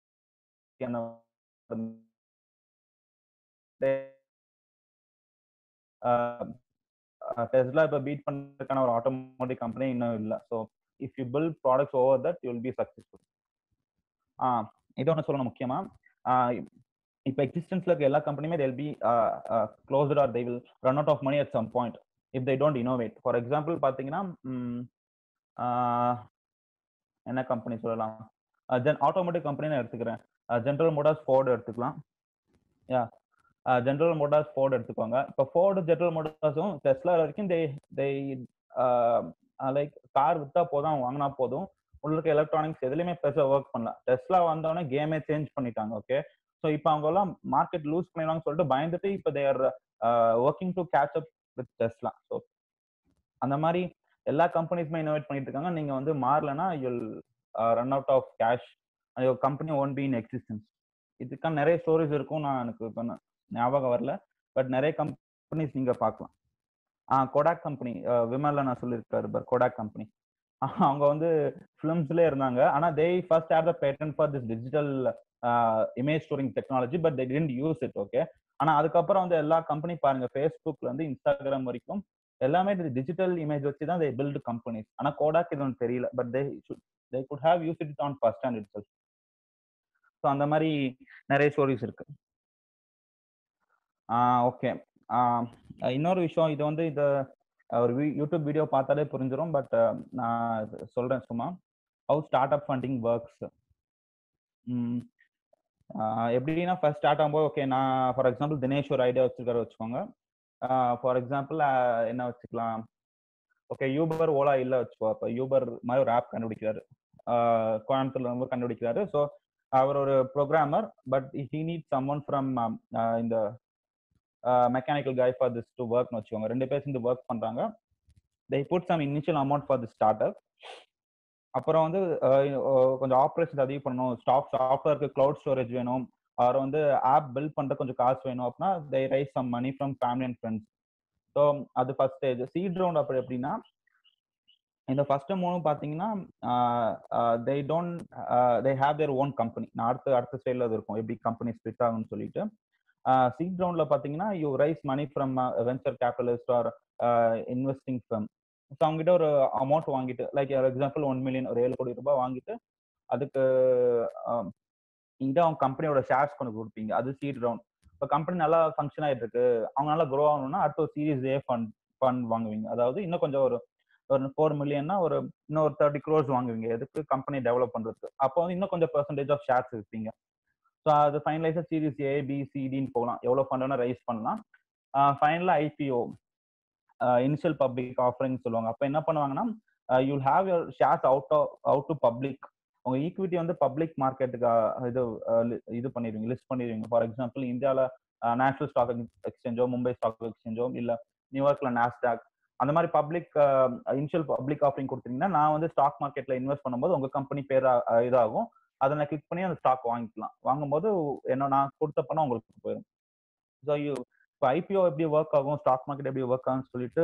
டெஸ்லா இப்போ பீட் பண்ணுறதுக்கான ஒரு ஆட்டோமோட்டிவ் கம்பெனி இன்னும் இல்லை so if you build products over that you will be successful ஆ இது ஒன்று சொல்லணும் முக்கியமா இப்போ எக்ஸிஸ்டன்ஸ்ல இருக்க எல்லா கம்பெனியுமே they'll be closed or they will run out of money at some point if they don't innovate for example பார்த்தீங்கன்னா ம், ஆஹ், என்ன கம்பெனி சொல்லலாம் ஜென் ஆட்டோமோட்டிவ் கம்பெனி நான் எடுத்துக்கிறேன் ஜென்ரல் மோட்டார்ஸ் ஃபோர்டு எடுத்துக்கலாம் யா ஜென்ரல் மோட்டார்ஸ் ஃபோர்டு எடுத்துக்கோங்க இப்போ ஃபோர்டு ஜென்ரல் மோட்டார்ஸும் டெஸ்லா வரைக்கும் தே தே லைக் கார் வித்தா போதும் வாங்கினா போதும் உள்ள இருக்க எலக்ட்ரானிக்ஸ் எதுலையுமே பெருசாக ஒர்க் பண்ணல டெஸ்லா வந்தோடனே கேமே சேஞ்ச் பண்ணிட்டாங்க ஓகே ஸோ இப்போ அவங்க எல்லாம் மார்க்கெட் லூஸ் பண்ணிடுவாங்கன்னு சொல்லிட்டு பயந்துட்டு இப்போ there working to catch up with Tesla so அந்த மாதிரி எல்லா கம்பெனிஸுமே இனோவேட் பண்ணிட்டு இருக்காங்க நீங்க வந்து மாறலன்னா you'll run out of cash company won't be in existence இதுக்கான நிறைய ஸ்டோரிஸ் இருக்கும் நான் எனக்கு இப்போ நா- ஞாபகம் வரல பட் நிறைய கம்பெனிஸ் நீங்க பார்க்கலாம் ஆ கொடாக் கம்பெனி விமல்ல நான் சொல்லியிருக்காரு பார் கொடாக் கம்பெனி அவங்க வந்து ஃபிலிம்ஸ்லேயே இருந்தாங்க ஆனா they first had the patent for this digital image storing technology but they didn't use it okay ஆனா அதுக்கப்புறம் வந்து எல்லா கம்பெனி பாருங்க ஃபேஸ்புக்ல இருந்து இன்ஸ்டாகிராம் வரைக்கும் எல்லாமே டிஜிட்டல் இமேஜ் வச்சு தான் தே பில்ட் கம்பெனிஸ் ஆனா கோடாக் இது ஒன்று தெரியல but they they could have use it on first hand itself so அந்த மாதிரி நிறைய ஸ்டோரிஸ் இருக்கு ஓகே இன்னொரு விஷயம் இது வந்து இது ஒரு யூடியூப் வீடியோ பார்த்தாலே புரிஞ்சிடும் பட் நான் சொல்றேன் சும்மா how startup funding works எப்படின்னா ஃபர்ஸ்ட் ஸ்டார்ட் ஆகும்போது ஓகே நான் ஃபார் எக்ஸாம்பிள் தினேஷ் ஒரு ஐடியா வச்சிருக்காரு வச்சுக்கோங்க ஃபார் எக்ஸாம்பிள் என்ன வச்சுக்கலாம் ஓகே யூபர் ஓலா இல்ல வச்சுக்கோ அப்போ யூபர் மாதிரி ஒரு ஆப் கண்டுபிடிக்கிறாரு கோயம்புத்தூர்ல ரொம்ப கண்டுபிடிக்கிறாரு ஸோ அவர் ஒரு programmer but he need someone from இந்த mechanical guy for this to ஒர்க்னு வச்சுக்கோங்க ரெண்டு பேர் சேர்ந்து ஒர்க் பண்றாங்க they put some initial amount for the startup அப்புறம் வந்து கொஞ்சம் ஆப்ரேஷன் அதிகம் பண்ணணும் ஸ்டாப் சாஃப்ட்வேருக்கு க்ளவுட் ஸ்டோரேஜ் வேணும் அவர் வந்து ஆப் பில்ட் பண்ற கொஞ்சம் காசு வேணும் அப்படின்னா they raise some money from family and friends so அது ஃபர்ஸ்ட் ஸ்டேஜ் சீட் ரவுண்ட் அப்படி எப்படின்னா இந்த ஃபர்ஸ்ட் மூணு பார்த்தீங்கன்னா they don't they have their own company நான் அடுத்த அடுத்த ஸ்டைலில் அது இருக்கும் எப்படி கம்பெனி ஸ்பிட் ஆகும்னு சொல்லிட்டு சீட் ரவுண்ட்ல பார்த்தீங்கன்னா you raise money from venture capitalist are investing from so அவங்ககிட்ட ஒரு அமௌண்ட் வாங்கிட்டு like for example one million ஒரு ஏழு கோடி ரூபாய் வாங்கிட்டு அதுக்கு இங்கே அவங்க கம்பெனியோட ஷேர்ஸ் கொண்டு கொடுப்பீங்க அது சீட் ரவுண்ட் இப்போ கம்பெனி நல்லா ஃபங்க்ஷன் ஆகிட்டு இருக்கு அவங்க நல்லா க்ரோ ஆகணும்னா அடுத்த ஒரு சீரீஸ் ஏ ஃபண்ட் ஃபண்ட் வாங்குவீங்க அதாவது இன்னும் கொஞ்சம் ஒரு ஒரு ஃபோர் மில்லியன்னா ஒரு இன்னும் ஒரு தேர்ட்டி க்ரோர்ஸ் வாங்குவீங்க எதுக்கு கம்பெனி டெவலப் பண்ணுறதுக்கு அப்போ வந்து இன்னும் கொஞ்சம் பெர்சன்டேஜ் ஆஃப் ஷேர்ஸ் இருப்பீங்க ஸோ அது ஃபைனலைஸாக சீரீஸ் ஏ பி சிடின்னு போகலாம் எவ்வளோ ஃபண்ட் வேணால் ரைஸ் பண்ணலாம் ஃபைனலாக ஐபிஓ இனிஷியல் பப்ளிக் ஆஃபரிங் சொல்லுவாங்க அப்போ என்ன பண்ணுவாங்கன்னா you'll have your shares out out to public உங்க ஈக்விட்டி வந்து பப்ளிக் மார்க்கெட்டுக்கு இது இது பண்ணிடுவீங்க லிஸ்ட் பண்ணிடுவீங்க ஃபார் எக்ஸாம்பிள் இந்தியாவில் நேஷனல் ஸ்டாக் எக்ஸ்சேஞ்சோ மும்பை ஸ்டாக் எக்ஸ்சேஞ்சோ இல்லை நியூயார்க்ல நாஸ்டாக் அந்த மாதிரி பப்ளிக் இனிஷியல் பப்ளிக் ஆஃபரிங் கொடுத்தீங்கன்னா நான் வந்து ஸ்டாக் மார்க்கெட்ல இன்வெஸ்ட் பண்ணும்போது உங்க கம்பெனி பேர் இதாகும் அதை நான் கிளிக் பண்ணி அந்த ஸ்டாக் வாங்கிக்கலாம் வாங்கும்போது என்ன நான் கொடுத்த பணம் உங்களுக்கு போயிடும் ஸோ யூ இப்போ ஐபிஓ எப்படி ஒர்க் ஆகும் ஸ்டாக் மார்க்கெட் எப்படி ஒர்க் ஆகும்னு சொல்லிட்டு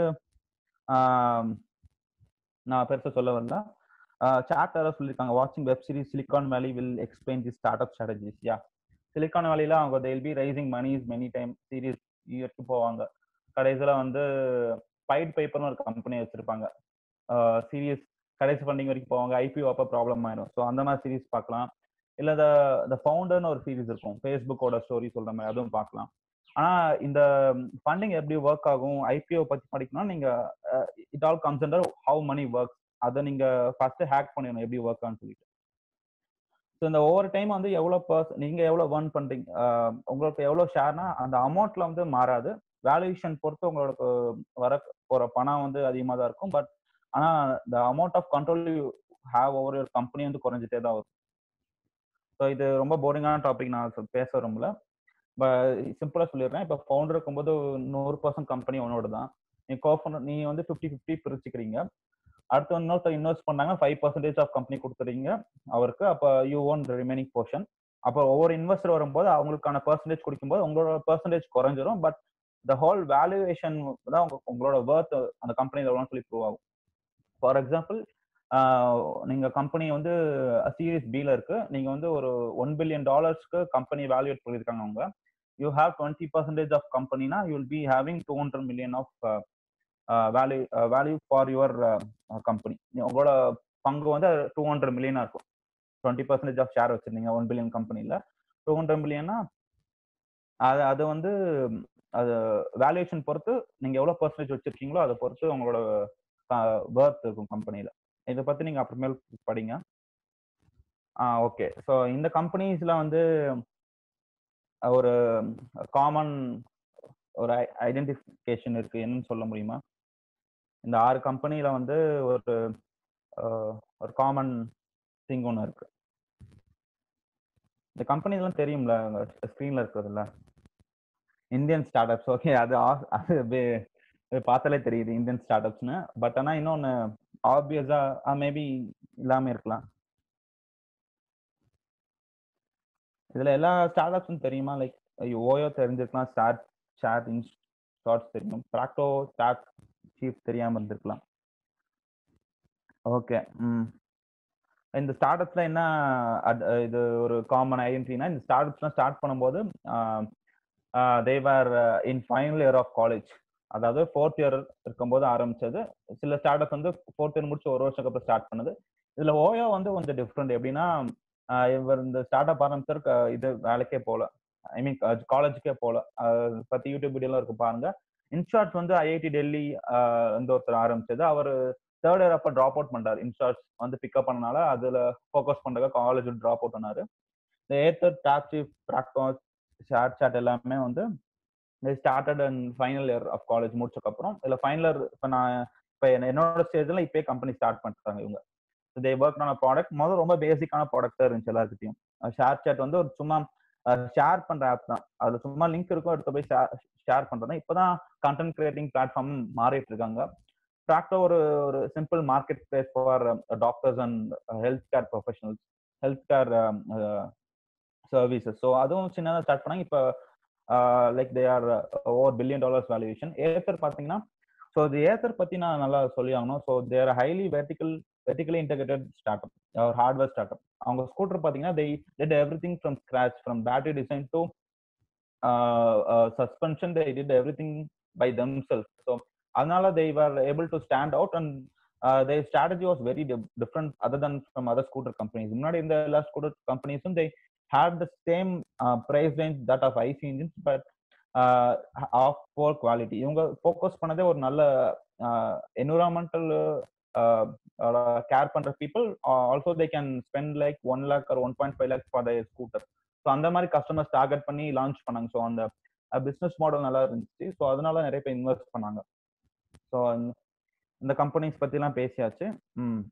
நான் பெருசாக சொல்ல வரல சார்ட் சொல்லியிருக்காங்க வாட்சிங் web series Silicon Valley will explain the startup strategies yeah Silicon வேலியில அவங்க they'll be raising moneys many time series இயர்க்கு போவாங்க கடைசியில் வந்து பைட் பேப்பர்னு ஒரு கம்பெனி வச்சிருப்பாங்க சீரியஸ் கடைசி ஃபண்டிங் வரைக்கும் போவாங்க ஐபிஓ அப்போ ப்ராப்ளம் ஆயிடும் ஸோ அந்த மாதிரி சீரிஸ் பார்க்கலாம் இல்லை த த ஃபவுண்டர்னு ஒரு சீரிஸ் இருக்கும் ஃபேஸ்புக்கோட ஸ்டோரி சொல்ற மாதிரி அதுவும் பார்க்கலாம் ஆனா இந்த ஃபண்டிங் எப்படி ஒர்க் ஆகும் ஐபிஓ பத்தி படிக்கணும்னா நீங்க it all comes under how money works அதை நீங்க ஃபர்ஸ்ட் ஹேக் பண்ணிடணும் எப்படி ஒர்க் ஆகும்னு சொல்லிட்டு ஸோ இந்த ஒவ்வொரு டைம் வந்து எவ்வளோ பர்ஸ் நீங்க எவ்வளோ ஏர்ன் பண்றீங்க உங்களுக்கு எவ்வளோ ஷேர்னா அந்த அமௌண்ட்ல வந்து மாறாது வேல்யூஷன் பொறுத்து உங்களுக்கு வர போற பணம் வந்து அதிகமாக தான் இருக்கும் பட் ஆனா இந்த amount of control you have over your company வந்து குறைஞ்சிட்டே தான் வரும் ஸோ இது ரொம்ப போரிங்கான டாபிக் நான் பேச விரும்பல சிம்பிளா சொல்லிடுறேன் இப்போ ஃபவுண்டர் இருக்கும்போது நூறு பர்சன்ட் கம்பெனி உன்னோட தான் நீ கோஃபவுண்டர் நீ வந்து ஃபிஃப்டி ஃபிஃப்டி பிரிச்சுக்கிறீங்க அடுத்து இன்னொருத்தர் இன்வெஸ்ட் பண்ணாங்க ஃபைவ் பர்சன்டேஜ் ஆஃப் கம்பெனி கொடுத்துறீங்க அவருக்கு அப்போ யூ ஓன் ரிமைனிங் போர்ஷன் அப்போ ஒவ்வொரு இன்வெஸ்டர் வரும்போது அவங்களுக்கான பர்சன்டேஜ் கொடுக்கும்போது உங்களோட பர்சன்டேஜ் குறைஞ்சிரும் பட் த ஹோல் வேல்யூவேஷன் தான் உங்களோட ஒர்த் அந்த கம்பெனி எவ்வளோன்னு சொல்லி ப்ரூவ் ஆகும் ஃபார் எக்ஸாம்பிள் நீங்க கம்பெனி வந்து சீரீஸ் பில இருக்கு நீங்க வந்து ஒரு ஒன் பில்லியன் டாலர்ஸ்க்கு கம்பெனி வேல்யூட் பண்ணியிருக்காங்க அவங்க you have twenty percentage of கம்பெனினா you will be having two hundred million of value value for your company உங்களோட பங்கு வந்து டூ ஹண்ட்ரட் மில்லியனா இருக்கும் டுவெண்ட்டி பர்சன்டேஜ் ஆஃப் ஷேர் வச்சிருந்தீங்க ஒன் பில்லியன் கம்பெனில டூ ஹண்ட்ரட் மில்லியனா அது அது வந்து அது வேல்யூஷன் பொறுத்து நீங்க எவ்வளவு பர்சன்டேஜ் வச்சிருக்கீங்களோ அதை பொறுத்து உங்களோட பேர்த் இருக்கும் கம்பெனில இதை பத்தி நீங்க அப்புறமேல் படிங்க ஆ ஓகே ஸோ இந்த கம்பெனிஸ்ல வந்து ஒரு காமன் ஒரு ஐடென்டிஃபிகேஷன் இருக்கு என்னன்னு சொல்ல முடியுமா இந்த ஆறு கம்பெனில வந்து ஒரு ஒரு காமன் திங் ஒன்று இருக்கு இந்த கம்பெனி எல்லாம் தெரியும்ல ஸ்க்ரீன்ல இருக்கிறதுல இந்தியன் ஸ்டார்ட் அப்ஸ் ஓகே அது அது பார்த்தாலே தெரியுது இந்தியன் ஸ்டார்ட் அப்ஸ்னு பட் ஆனால் இன்னொன்று ஆப்வியஸா மேபி இல்லாம இருக்கலாம் இதுல எல்லா ஸ்டார்ட் அப்ஸும் தெரியுமா லைக் ஓயோ தெரிஞ்சிருக்கலாம் ஸ்டார்ட் சாட் இன் ஷார்ட்ஸ் தெரியும் ப்ராக்டோ ஸ்டார்ட் சீஃப் தெரியாம இருந்திருக்கலாம் ஓகே ம் இந்த ஸ்டார்ட் அப்ஸ்ல என்ன இது ஒரு காமன் ஐடென்டிட்டினா இந்த ஸ்டார்ட் அப்ஸ்லாம் ஸ்டார்ட் பண்ணும்போது they were in final year of college அதாவது ஃபோர்த் இயர் இருக்கும்போது ஆரம்பிச்சது சில ஸ்டார்ட் வந்து ஃபோர்த் இயர் முடிச்சு ஒரு வருஷத்துக்கு அப்புறம் ஸ்டார்ட் பண்ணது இதுல ஓயோ வந்து கொஞ்சம் டிஃப்ரெண்ட் எப்படின்னா ஆஹ் இவர் இந்த ஸ்டார்ட் அப் ஆரம்பிச்சார் இது வேலைக்கே போல ஐ மீன் காலேஜுக்கே போல அதை பத்தி யூடியூப் வீடியோலாம் இருக்கு பாருங்க இன்ஷார்ட்ஸ் வந்து ஐஐடி டெல்லி வந்து ஒருத்தர் ஆரம்பிச்சது அவர் தேர்ட் இயர் அப்ப ட்ராப் அவுட் பண்றாரு இன்ஷார்ட்ஸ் வந்து பிக்கப் பண்ணனால அதுல ஃபோக்கஸ் பண்றதுக்கு காலேஜ் ட்ராப் அவுட் பண்ணாரு இந்த ஏத்தர் டாப்சி ப்ராக்டாஸ் ஷேர் சாட் எல்லாமே வந்து started and final year of college முடிச்சதுக்கப்புறம் இல்லை ஃபைனல் இயர் இப்போ நான் இப்போ என்னோட ஸ்டேஜில் இப்போயே கம்பெனி ஸ்டார்ட் பண்ணிட்டாங்க இவங்க தே ஒர்க் ஆன ப்ராடக்ட் முதல்ல ரொம்ப பேசிக்கான ப்ராடக்டாக இருந்துச்சு எல்லாருக்கிட்டையும் ஷேர் சாட் வந்து ஒரு சும்மா ஷேர் பண்ற ஆப் தான் அதுல சும்மா லிங்க் இருக்கும் எடுத்து போய் ஷேர் பண்றது இப்பதான் கண்டென்ட் கிரியேட்டிங் பிளாட்ஃபார்ம் மாறிட்டு இருக்காங்க ப்ராக்டோ ஒரு ஒரு simple marketplace for doctors and health care professionals health care services so அதுவும் சின்னதாக ஸ்டார்ட் பண்ணாங்க இப்போ like they are over billion dollars valuation Ather பார்த்தீங்கன்னா ஸோ இது ஏத்தர் பற்றி நான் நல்லா சொல்லி ஆகணும் so they're highly vertical vertically integrated startup ஒரு ஹார்ட்வேர் ஸ்டார்ட் அப் அவங்க ஸ்கூட்டர் பார்த்தீங்கன்னா they did everything from scratch from battery design to suspension they did everything by them themself so அதனால they are able to stand out and they strategy was very different other than from other scooter companies முன்னாடி இந்த எல்லா scooter கம்பெனிஸும் they had the same uh, price range that of IC engines, but uh, of poor quality. இவங்க focus பண்ணதே ஒரு நல்ல environmental care பண்ற people also they can spend like one lakh or one point five lakhs for the scooter so அந்த மாதிரி customers target பண்ணி launch பண்ணாங்க so அந்த பிஸ்னஸ் மாடல் நல்லா இருந்துச்சு ஸோ அதனால நிறைய பேர் இன்வெஸ்ட் பண்ணாங்க ஸோ இந்த கம்பெனிஸ் பற்றிலாம் பேசியாச்சு ம்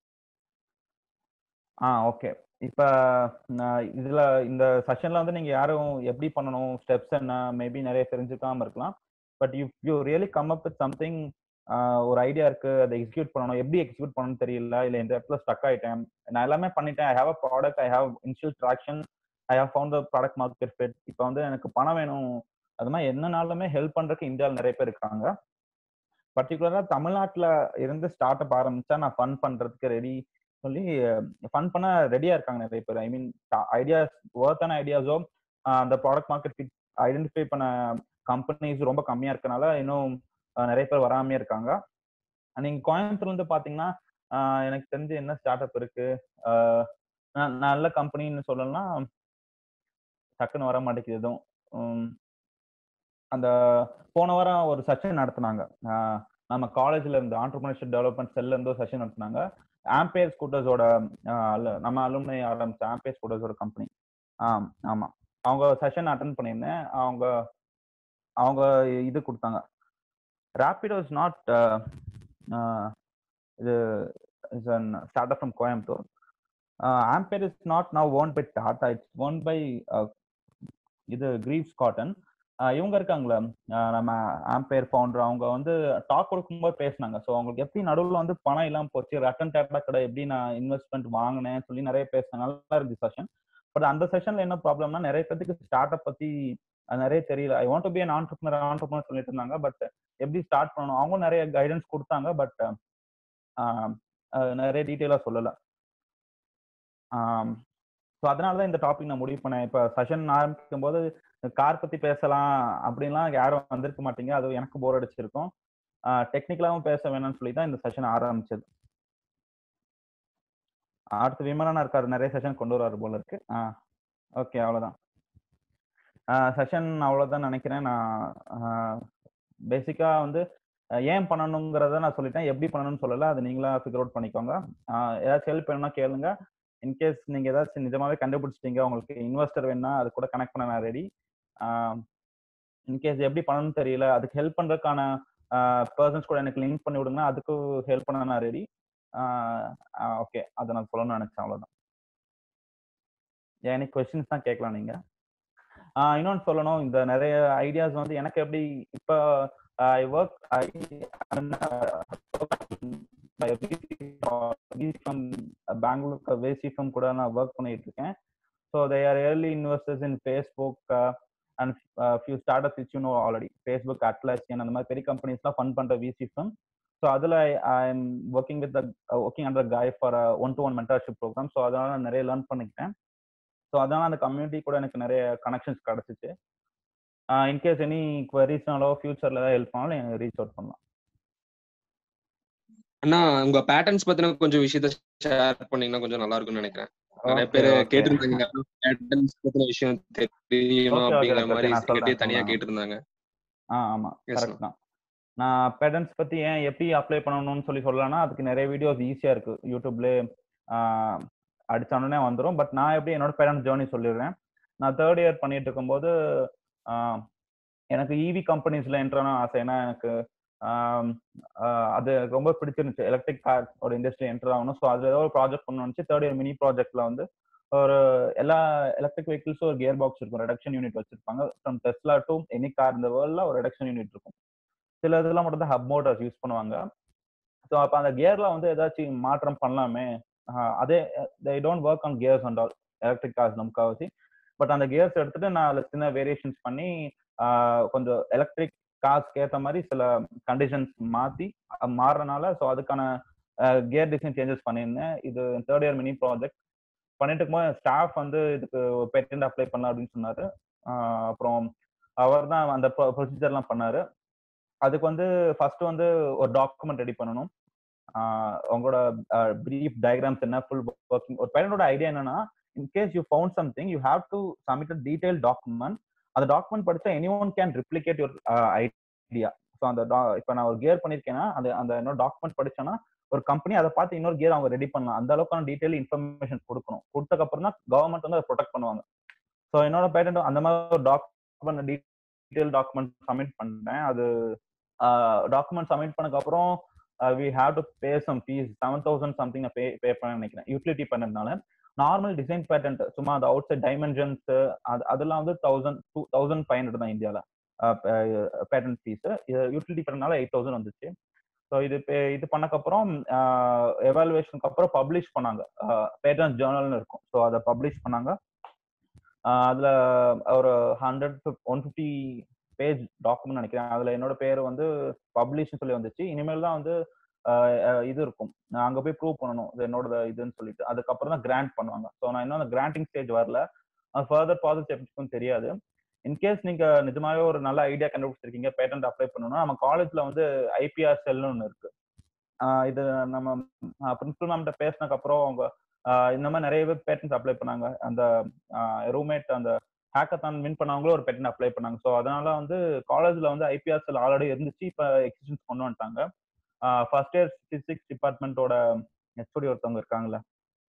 ஆ ஓகே இப்போ இதுல இந்த செஷன்ல வந்து நீங்க யாரும் எப்படி பண்ணணும் ஸ்டெப்ஸ் என்ன மேபி நிறைய தெரிஞ்சுக்காம இருக்கலாம் but you you really come up with something ஒரு ஐடியா இருக்கு அதை எக்ஸிக்யூட் பண்ணணும் எப்படி எக்ஸிக்யூட் பண்ணணும்னு தெரியல இல்லை இந்த இடத்துல ஸ்டக் ஆயிட்டேன் நான் எல்லாமே பண்ணிட்டேன் I have a product I have initial traction I have found the product market fit இப்போ வந்து எனக்கு பணம் வேணும் அது மாதிரி என்னனாலுமே ஹெல்ப் பண்றதுக்கு இந்தியாவில் நிறைய பேர் இருக்காங்க பர்டிகுலரா தமிழ்நாட்டில் இருந்து ஸ்டார்ட் அப் ஆரம்பிச்சா நான் ஃபன் பண்றதுக்கு ரெடி சொல்லி ஃபன் பண்ண ரெடியா இருக்காங்க நிறைய பேர் ஐ மீன் ஐடியாஸ் ஒர்த்தான ஐடியாஸோ அந்த ப்ராடக்ட் மார்க்கெட் ஃபிட் ஐடென்டிஃபை பண்ண கம்பெனிஸ் ரொம்ப கம்மியா இருக்கனால இன்னும் நிறைய பேர் வராமே இருக்காங்க நீங்க கோயம்புத்தூர்ல இருந்து பாத்தீங்கன்னா எனக்கு தெரிஞ்சு என்ன ஸ்டார்ட் அப் இருக்கு நல்ல கம்பெனின்னு சொல்லலாம் டக்குன்னு வர மாட்டேங்குது எதுவும் அந்த போன வாரம் ஒரு செஷன் நடத்தினாங்க நம்ம காலேஜ்ல இருந்து ஆண்டர்பிரினர்ஷிப் டெவலப்மெண்ட் செல்ல இருந்து ஒரு செஷன் நடத்தினாங்க ஆம்பேர் ஸ்கூட்டர்ஸோட நம்ம அலுமினை ஆரம்பிச்ச ஆம்பேர் ஸ்கூட்டர்ஸோட கம்பெனி ஆம் ஆமா அவங்க செஷன் அட்டன் பண்ணியிருந்தேன் அவங்க அவங்க இது கொடுத்தாங்க ரேபிடோ இஸ் நாட் இது is an startup from Coimbatore Ampere is not now owned by Tata it's owned by இது கிரீவ்ஸ் காட்டன் இவங்க இருக்காங்களே நம்ம ஆம்பேர் ஃபவுண்டர் அவங்க வந்து டாக் கொடுக்கும்போது பேசினாங்க ஸோ அவங்களுக்கு எப்படி நடுவில் வந்து பணம் இல்லாமல் போச்சு ரட்டன் டேட்டா கடை எப்படி நான் இன்வெஸ்ட்மெண்ட் வாங்கினேன் சொல்லி நிறைய பேசினாங்க நல்லா இருந்துச்சு செஷன் பட் அந்த செஷன்ல என்ன ப்ராப்ளம்னா நிறைய பேருக்கு ஸ்டார்ட் அப் பத்தி நிறைய தெரியல I want to be an entrepreneur entrepreneur சொல்லிட்டு இருந்தாங்க பட் எப்படி ஸ்டார்ட் பண்ணணும் அவங்க நிறைய கைடன்ஸ் கொடுத்தாங்க பட் நிறைய டீட்டெயிலாக சொல்லலை ஸோ அதனால தான் இந்த டாபிக் நான் முடிவு பண்ணேன் இப்போ செஷன் ஆரம்பிக்கும் போது கார் பத்தி பேசலாம் அப்படின்லாம் யாரும் வந்திருக்க மாட்டீங்க அது எனக்கு போர் அடிச்சிருக்கும் டெக்னிக்கலாவும் பேச வேணும்னு சொல்லி தான் இந்த செஷன் ஆரம்பிச்சது அடுத்து விமலனா இருக்காரு நிறைய செஷன் கொண்டு வராரு போல இருக்கு ஆ ஓகே அவ்வளோதான் செஷன் அவ்வளோதான் நினைக்கிறேன் நான் பேசிக்கா வந்து ஏன் பண்ணணுங்கிறத நான் சொல்லிட்டேன் எப்படி பண்ணணும்னு சொல்லல அது நீங்களா ஃபிகர் அவுட் பண்ணிக்கோங்க ஏதாச்சும் ஹெல்ப் வேணும்னா கேளுங்க இன்கேஸ் நீங்க ஏதாச்சும் நிஜமாவே கண்டுபிடிச்சிட்டீங்க உங்களுக்கு இன்வெஸ்டர் வேணா அது கூட கனெக்ட் பண்ண நான் ரெடி இன்கேஸ் எப்படி பண்ணணும்னு தெரியல அதுக்கு ஹெல்ப் பண்றதுக்கான பர்சன்ஸ் கூட எனக்கு லிங்க் பண்ணி விடுங்க அதுக்கு ஹெல்ப் பண்ண நான் ரெடி ஓகே அதை நான் சொல்லணும்னு நினைச்சேன் அவ்வளோதான் எனக்கு கொஸ்டின்ஸ் தான் கேட்கலாம் நீங்க இன்னொன்று சொல்லணும் இந்த நிறைய ஐடியாஸ் வந்து எனக்கு எப்படி இப்போ I work I from Bangalore VC from கூட நான் ஒர்க் பண்ணிட்டு இருக்கேன் so they are early investors in Facebook and few startup which you know already Facebook Atlassian அந்த மாதிரி பெரிய கம்பெனிஸ்லாம் ஃபண்ட் பண்ணுற விசி ஃப்ரம் ஸோ அதில் I am working with working under guy for one to one mentorship programme so அதனால நான் நிறைய learn பண்ணிக்கிட்டேன் so அதனால அந்த கம்யூனிட்டி கூட எனக்கு நிறைய கனெக்ஷன்ஸ் கிடச்சிச்சு இன்கேஸ் எனி குவரிஸ்னாலோ ஃபியூச்சர்ல ஏதாவது ஹெல்ப் பண்ணாலும் எனக்கு ரீச் அவுட் பண்ணலாம் அண்ணா உங்க பேட்டர்ன்ஸ் பத்தின கொஞ்சம் விஷயத்த ஷேர் பண்ணீங்கன்னா கொஞ்சம் நல்லா இருக்கும்னு நினைக்கிறேன் நிறைய பேர் Okay, okay. கேட்டிருந்தாங்க பேட்டர்ன்ஸ் பத்தின விஷயம் தெரியணும் Okay, okay, அப்படிங்கிற okay, மாதிரி நான் சொல்றேன், கேட்டு தனியா சொல்றேன். கேட்டிருந்தாங்க ஆ ஆமா Yes, கரெக்ட் தான் நான் பேட்டர்ன்ஸ் பத்தி ஏன் எப்படி அப்ளை பண்ணணும்னு சொல்லி சொல்லலாம்னா அதுக்கு நிறைய வீடியோஸ் ஈஸியா இருக்கு யூடியூப்ல அடிச்ச உடனே வந்துடும் பட் நான் எப்படி என்னோட பேரண்ட்ஸ் ஜேர்னி சொல்லிடுறேன் நான் தேர்ட் இயர் பண்ணிட்டு இருக்கும்போது ஆஹ், எனக்கு இவி கம்பெனிஸ்ல என்ட்ரான ஆசை ஏன்னா எனக்கு ஆம், ஆஹ், அது ரொம்ப பிடிச்சிருந்துச்சு எலக்ட்ரிக் கார் ஒரு இண்டஸ்ட்ரி என்டர் ஆகணும் ஸோ அதுல ஏதோ ஒரு ப்ராஜெக்ட் பண்ணணும்னு தேர்ட் இயர் மினி ப்ராஜெக்ட்ல வந்து ஒரு எல்லா எலக்ட்ரிக் வெஹிக்கிள்ஸும் ஒரு கியர் பாக்ஸ் இருக்கும் ரெடக்ஷன் யூனிட் வச்சிருப்பாங்க from Tesla to any car இந்த வேர்ல்ட்ல ஒரு ரெடக்ஷன் யூனிட் இருக்கும் சில இதெல்லாம் மட்டும் தான் ஹப் மோட்டார்ஸ் யூஸ் பண்ணுவாங்க ஸோ அப்போ அந்த கியர்ல வந்து ஏதாச்சும் மாற்றம் பண்ணலாமே ஆஹ் அதே they don't work on gears and all electric cars நமக்காவசி பட் அந்த கியர்ஸ் எடுத்துட்டு நான் அதில் சின்ன வேரியேஷன்ஸ் பண்ணி ஆஹ் கொஞ்சம் எலக்ட்ரிக் கார்ஸ்க்கு ஏற்ற மாதிரி சில கண்டிஷன்ஸ் மாற்றி மாறுறனால ஸோ அதுக்கான கியர் டிசைன் சேஞ்சஸ் பண்ணியிருந்தேன் இது தேர்ட் இயர் மினி ப்ராஜெக்ட் பண்ணிட்டு இருக்கும்போது ஸ்டாஃப் வந்து இதுக்கு பேட்டன்ட் அப்ளை பண்ணலாம் அப்படின்னு சொன்னாரு ஆஹ் அப்புறம் அவர் தான் அந்த ப்ரொசீஜர்லாம் பண்ணாரு அதுக்கு வந்து ஃபர்ஸ்ட் வந்து ஒரு டாக்குமெண்ட் ரெடி பண்ணணும் ஆஹ் உங்களோட பிரீஃப் டயக்ராம்ஸ் என்ன ஃபுல் ஒர்க்கிங் ஒரு பேரண்டோட ஐடியா என்னன்னா in case you found something you have to submit a detail document அந்த டாக்குமெண்ட் படிச்சா anyone can replicate your idea so அந்த இப்போ நான் ஒரு கியர் பண்ணியிருக்கேன்னா அந்த அந்த என்னோட டாக்குமெண்ட் படிச்சேன்னா ஒரு கம்பெனி அதை பார்த்து இன்னொரு கியர் அவங்க ரெடி பண்ணலாம் அந்த அளவுக்கான டீடைல் இன்ஃபர்மேஷன் கொடுக்கணும் கொடுத்தக்கப்புறம் தான் கவர்மெண்ட் வந்து அதை ப்ரொடெக்ட் பண்ணுவாங்க ஸோ என்னோட பேட்டன்ட் அந்த மாதிரி ஒரு டாக்குமெண்ட் டீடைல் டாக்குமெண்ட் சப்மிட் பண்ணிட்டேன் அது டாக்குமெண்ட் சப்மிட் பண்ணதுக்கப்புறம் we have to pay some fees seven thousand something pay pay பண்ண நினைக்கிறேன் யூட்டிலிட்டி பண்ணதுனால நார்மல் டிசைன் பேட்டன்ட் சும்மா அந்த அவுட் சைட் டைமென்ஷன்ஸ் அது அதெல்லாம் வந்து thousand two thousand five hundred தான் இந்தியாவில் பேட்டன்ட் ஃபீஸ் யூட்டிலிட்டி பண்ணனால எயிட் தௌசண்ட் வந்துச்சு ஸோ இது pay- இது பண்ணக்கப்புறம் எவாலுவேஷனுக்கு அப்புறம் பப்ளிஷ் பண்ணாங்க பேட்டர்ன் ஜேர்னல்னு இருக்கும் ஸோ அதை பப்ளிஷ் பண்ணாங்க ஆஹ் அதுல ஒரு hundred one fifty page document நினைக்கிறேன் அதுல என்னோட பேர் வந்து பப்ளிஷ்னு சொல்லி வந்துச்சு இனிமேல் தான் வந்து ஆஹ் ஆஹ் இது இருக்கும் நான் அங்க போய் ப்ரூவ் பண்ணணும் இது என்னோட இதுன்னு சொல்லிட்டு அதுக்கப்புறம் தான் கிராண்ட் பண்ணுவாங்க ஸோ நான் இன்னும் அந்த கிராண்டிங் ஸ்டேஜ் வரல ஃபர்தர் ப்ராசஸ் எப்படி இருக்கும்னு தெரியாது இன்கேஸ் நீங்க நிஜமாவே ஒரு நல்ல ஐடியா கண்டுபிடிச்சிருக்கீங்க பேட்டன்ட் அப்ளை பண்ணணும்னா நம்ம காலேஜ்ல வந்து ஐபிஆர் செல்னு ஒன்று இருக்கு ஆஹ் இது நம்ம பிரின்சிபல் மேம்கிட்ட பேசினதுக்கு அப்புறம் அவங்க ஆஹ் இந்த மாதிரி நிறைய பேர் பேட்டன்ஸ் அப்ளை பண்ணாங்க அந்த ரூம்மேட் அந்த ஹேக்கத்தான் வின் பண்ணவங்களும் ஒரு பேட்டன் அப்ளை பண்ணாங்க ஸோ அதனால வந்து காலேஜ்ல வந்து ஐபிஆர்எல் ஆல்ரெடி இருந்துச்சு இப்போ எக்ஸிஸ்டன்ஸ் கொண்டு வந்துட்டாங்க ஃபர்ஸ்ட் இயர் பிசிக்ஸ் டிபார்ட்மெண்ட்டோட ஹெச்ஓடி ஒருத்தவங்க இருக்காங்கல்ல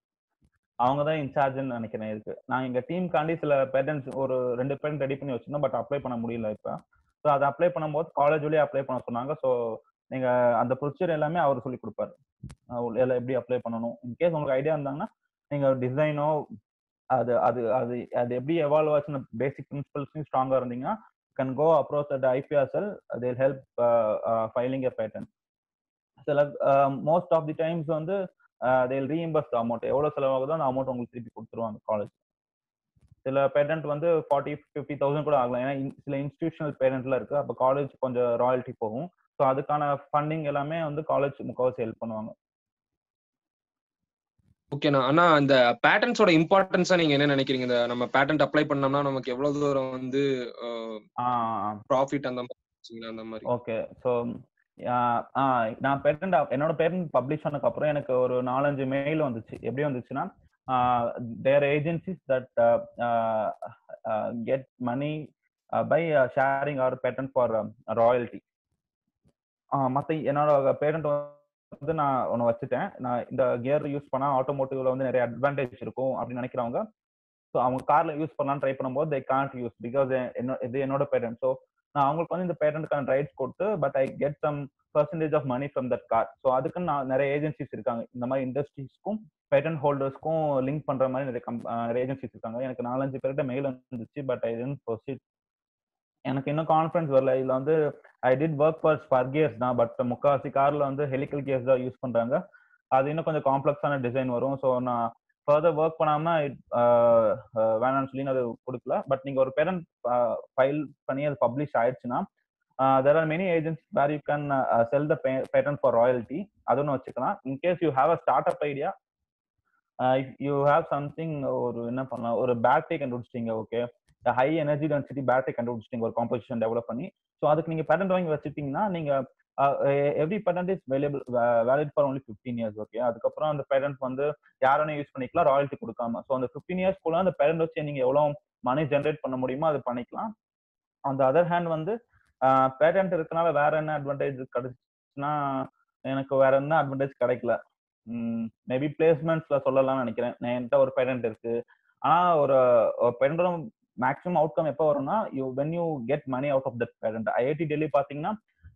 அவங்க தான் இன்சார்ஜ்னு நினைக்கிறேன் இருக்கு நான் எங்க டீமுக்காண்டி சில பேட்டன்ஸ் ஒரு ரெண்டு பேட்டன் ரெடி பண்ணி வச்சிருந்தோம் பட் அப்ளை பண்ண முடியல இப்போ ஸோ அதை அப்ளை பண்ணும்போது காலேஜ் வழியே அப்ளை பண்ண சொன்னாங்க ஸோ நீங்க அந்த ப்ரொசீஜர் எல்லாமே அவர் சொல்லி கொடுப்பாரு அஹ் எல்லாம் எப்படி அப்ளை பண்ணணும் இன்கேஸ் உங்களுக்கு ஐடியா இருந்தாங்கன்னா நீங்க டிசைனோ அது அது அது அது எப்படி எவால்வ் ஆச்சுன்னு பேசிக் பிரின்சிபல்ஸையும் ஸ்ட்ராங்கா இருந்தீங்கன்னா can go approach at IPSL they'll help filing a patent சில மோஸ்ட் ஆஃப் தி டைம்ஸ் வந்து தேல் ரீஇம்பர்ஸ் அமௌண்ட் எவ்வளவு செலவாகுதோ அந்த அமௌண்ட் உங்களுக்கு திருப்பி கொடுத்துருவாங்க காலேஜ் சில பேட்டன்ட் வந்து ஃபார்ட்டி ஃபிஃப்டி தௌசண்ட் கூட ஆகலாம் ஏன்னா in- சில இன்ஸ்டிடியூஷனல் பேரண்ட்ல இருக்கு அப்போ காலேஜ் கொஞ்சம் ராயல்ட்டி போகும் ஸோ அதுக்கான ஃபண்டிங் எல்லாமே வந்து காலேஜ் முக்கால்வாசி ஹெல்ப் பண்ணுவாங்க ஓகேண்ணா ஆனா அந்த பேட்டர்ன்ஸோட இம்பார்ட்டன்ஸா நீங்க என்ன நினைக்கிறீங்க இந்த நம்ம பேட்டன்ட் அப்ளை பண்ணோம்னா நமக்கு எவ்வளவு தூரம் வந்து ப்ராஃபிட் அந்த மாதிரி வச்சுங்களேன், அந்த மாதிரி ஓகே ஸோ நான் பேட்டன்ட் என்னோட பேட்டன்ட் பப்ளிஷ் ஆனதுக்கு அப்புறம் எனக்கு ஒரு நாலஞ்சு மெயில் வந்துச்சு எப்படி வந்துச்சுன்னா there agencies that get money by sharing our patent for royalty மற்ற என்னோட பேரண்ட் வந்து நான் ஒன்று வச்சுட்டேன் நான் இந்த கியர் யூஸ் பண்ணால் ஆட்டோமோட்டிவ்ல வந்து நிறைய அட்வான்டேஜ் இருக்கும் அப்படின்னு நினைக்கிறவங்க ஸோ அவங்க கார்ல யூஸ் பண்ணலாம்னு ட்ரை பண்ணும்போது தே கான்ட் யூஸ் பிகாஸ் இது என்னோட பேரண்ட் ஸோ நான் அவங்களுக்கு வந்து இந்த பேரண்ட்கான ரைட்ஸ் கொடுத்து but I get some percentage of money from that car so அதுக்கு நான் நிறைய ஏஜென்சிஸ் இருக்காங்க இந்த மாதிரி இண்டஸ்ட்ரீஸ்க்கும் பேட்டன் ஹோல்டர்ஸ்க்கும் லிங்க் பண்ற மாதிரி நிறைய கம் நிறைய ஏஜென்சிஸ் இருக்காங்க எனக்கு நாலஞ்சு பேர்கிட்ட மெயில் வந்துச்சு பட் ஐ டென்ட் ப்ரொசீட் எனக்கு இன்னும் கான்ஃபிடன்ஸ் வரல இதுல வந்து I did work for spur gears தான் பட் முக்காவாசி கார்ல வந்து ஹெலிக்கல் கியர்ஸ் தான் யூஸ் பண்றாங்க அது இன்னும் கொஞ்சம் காம்ப்ளெக்ஸான டிசைன் வரும் ஸோ நான் ஃபர்தர் ஒர்க் பண்ணாம வேணாம்னு சொல்லி நான் அது கொடுக்கல பட் நீங்க ஒரு பேரண்ட் ஃபைல் பண்ணி அது பப்ளிஷ் ஆயிடுச்சுன்னா there are many agents where you can sell the patent for royalty அது ஒன்று வச்சுக்கலாம் in case you have a startup idea you have something ஒரு என்ன பண்ணலாம் ஒரு பேட்டரி கண்டுபிடிச்சிட்டீங்க okay high energy density battery கண்டுபிடிச்சிட்டீங்க ஒரு காம்போசிஷன் டெவலப் பண்ணி ஸோ அதுக்கு நீங்க பேட்டன்ட் வாங்கி வச்சுட்டீங்கன்னா நீங்க every patent is valuable valid for only fifteen years okay அதுக்கப்புறம் அந்த பேட்டன்ட் வந்து யாரும் யூஸ் பண்ணிக்கலாம் ராயல்ட்டி கொடுக்காம ஸோ அந்த ஃபிஃப்டீன் இயர்ஸ்க்குள்ள அந்த பேட்டன்ட் வச்சு நீங்க எவ்வளவு மணி ஜென்ரேட் பண்ண முடியுமோ அது பண்ணிக்கலாம் அந்த அதர் ஹேண்ட் வந்து பேட்டன்ட் இருக்கனால வேற என்ன அட்வான்டேஜ் கிடைச்சுன்னா எனக்கு வேற என்ன அட்வான்டேஜ் கிடைக்கல மேபி பிளேஸ்மெண்ட்ஸ்ல சொல்லலாம்னு நினைக்கிறேன் என்கிட்ட ஒரு பேட்டன்ட் இருக்கு ஆனா ஒரு பேட்டன்ட் மேக்ஸிமம் அவுட்கம் எப்போ வரும்னா you when you get money out of that patent IIT Delhi பாத்தீங்கன்னா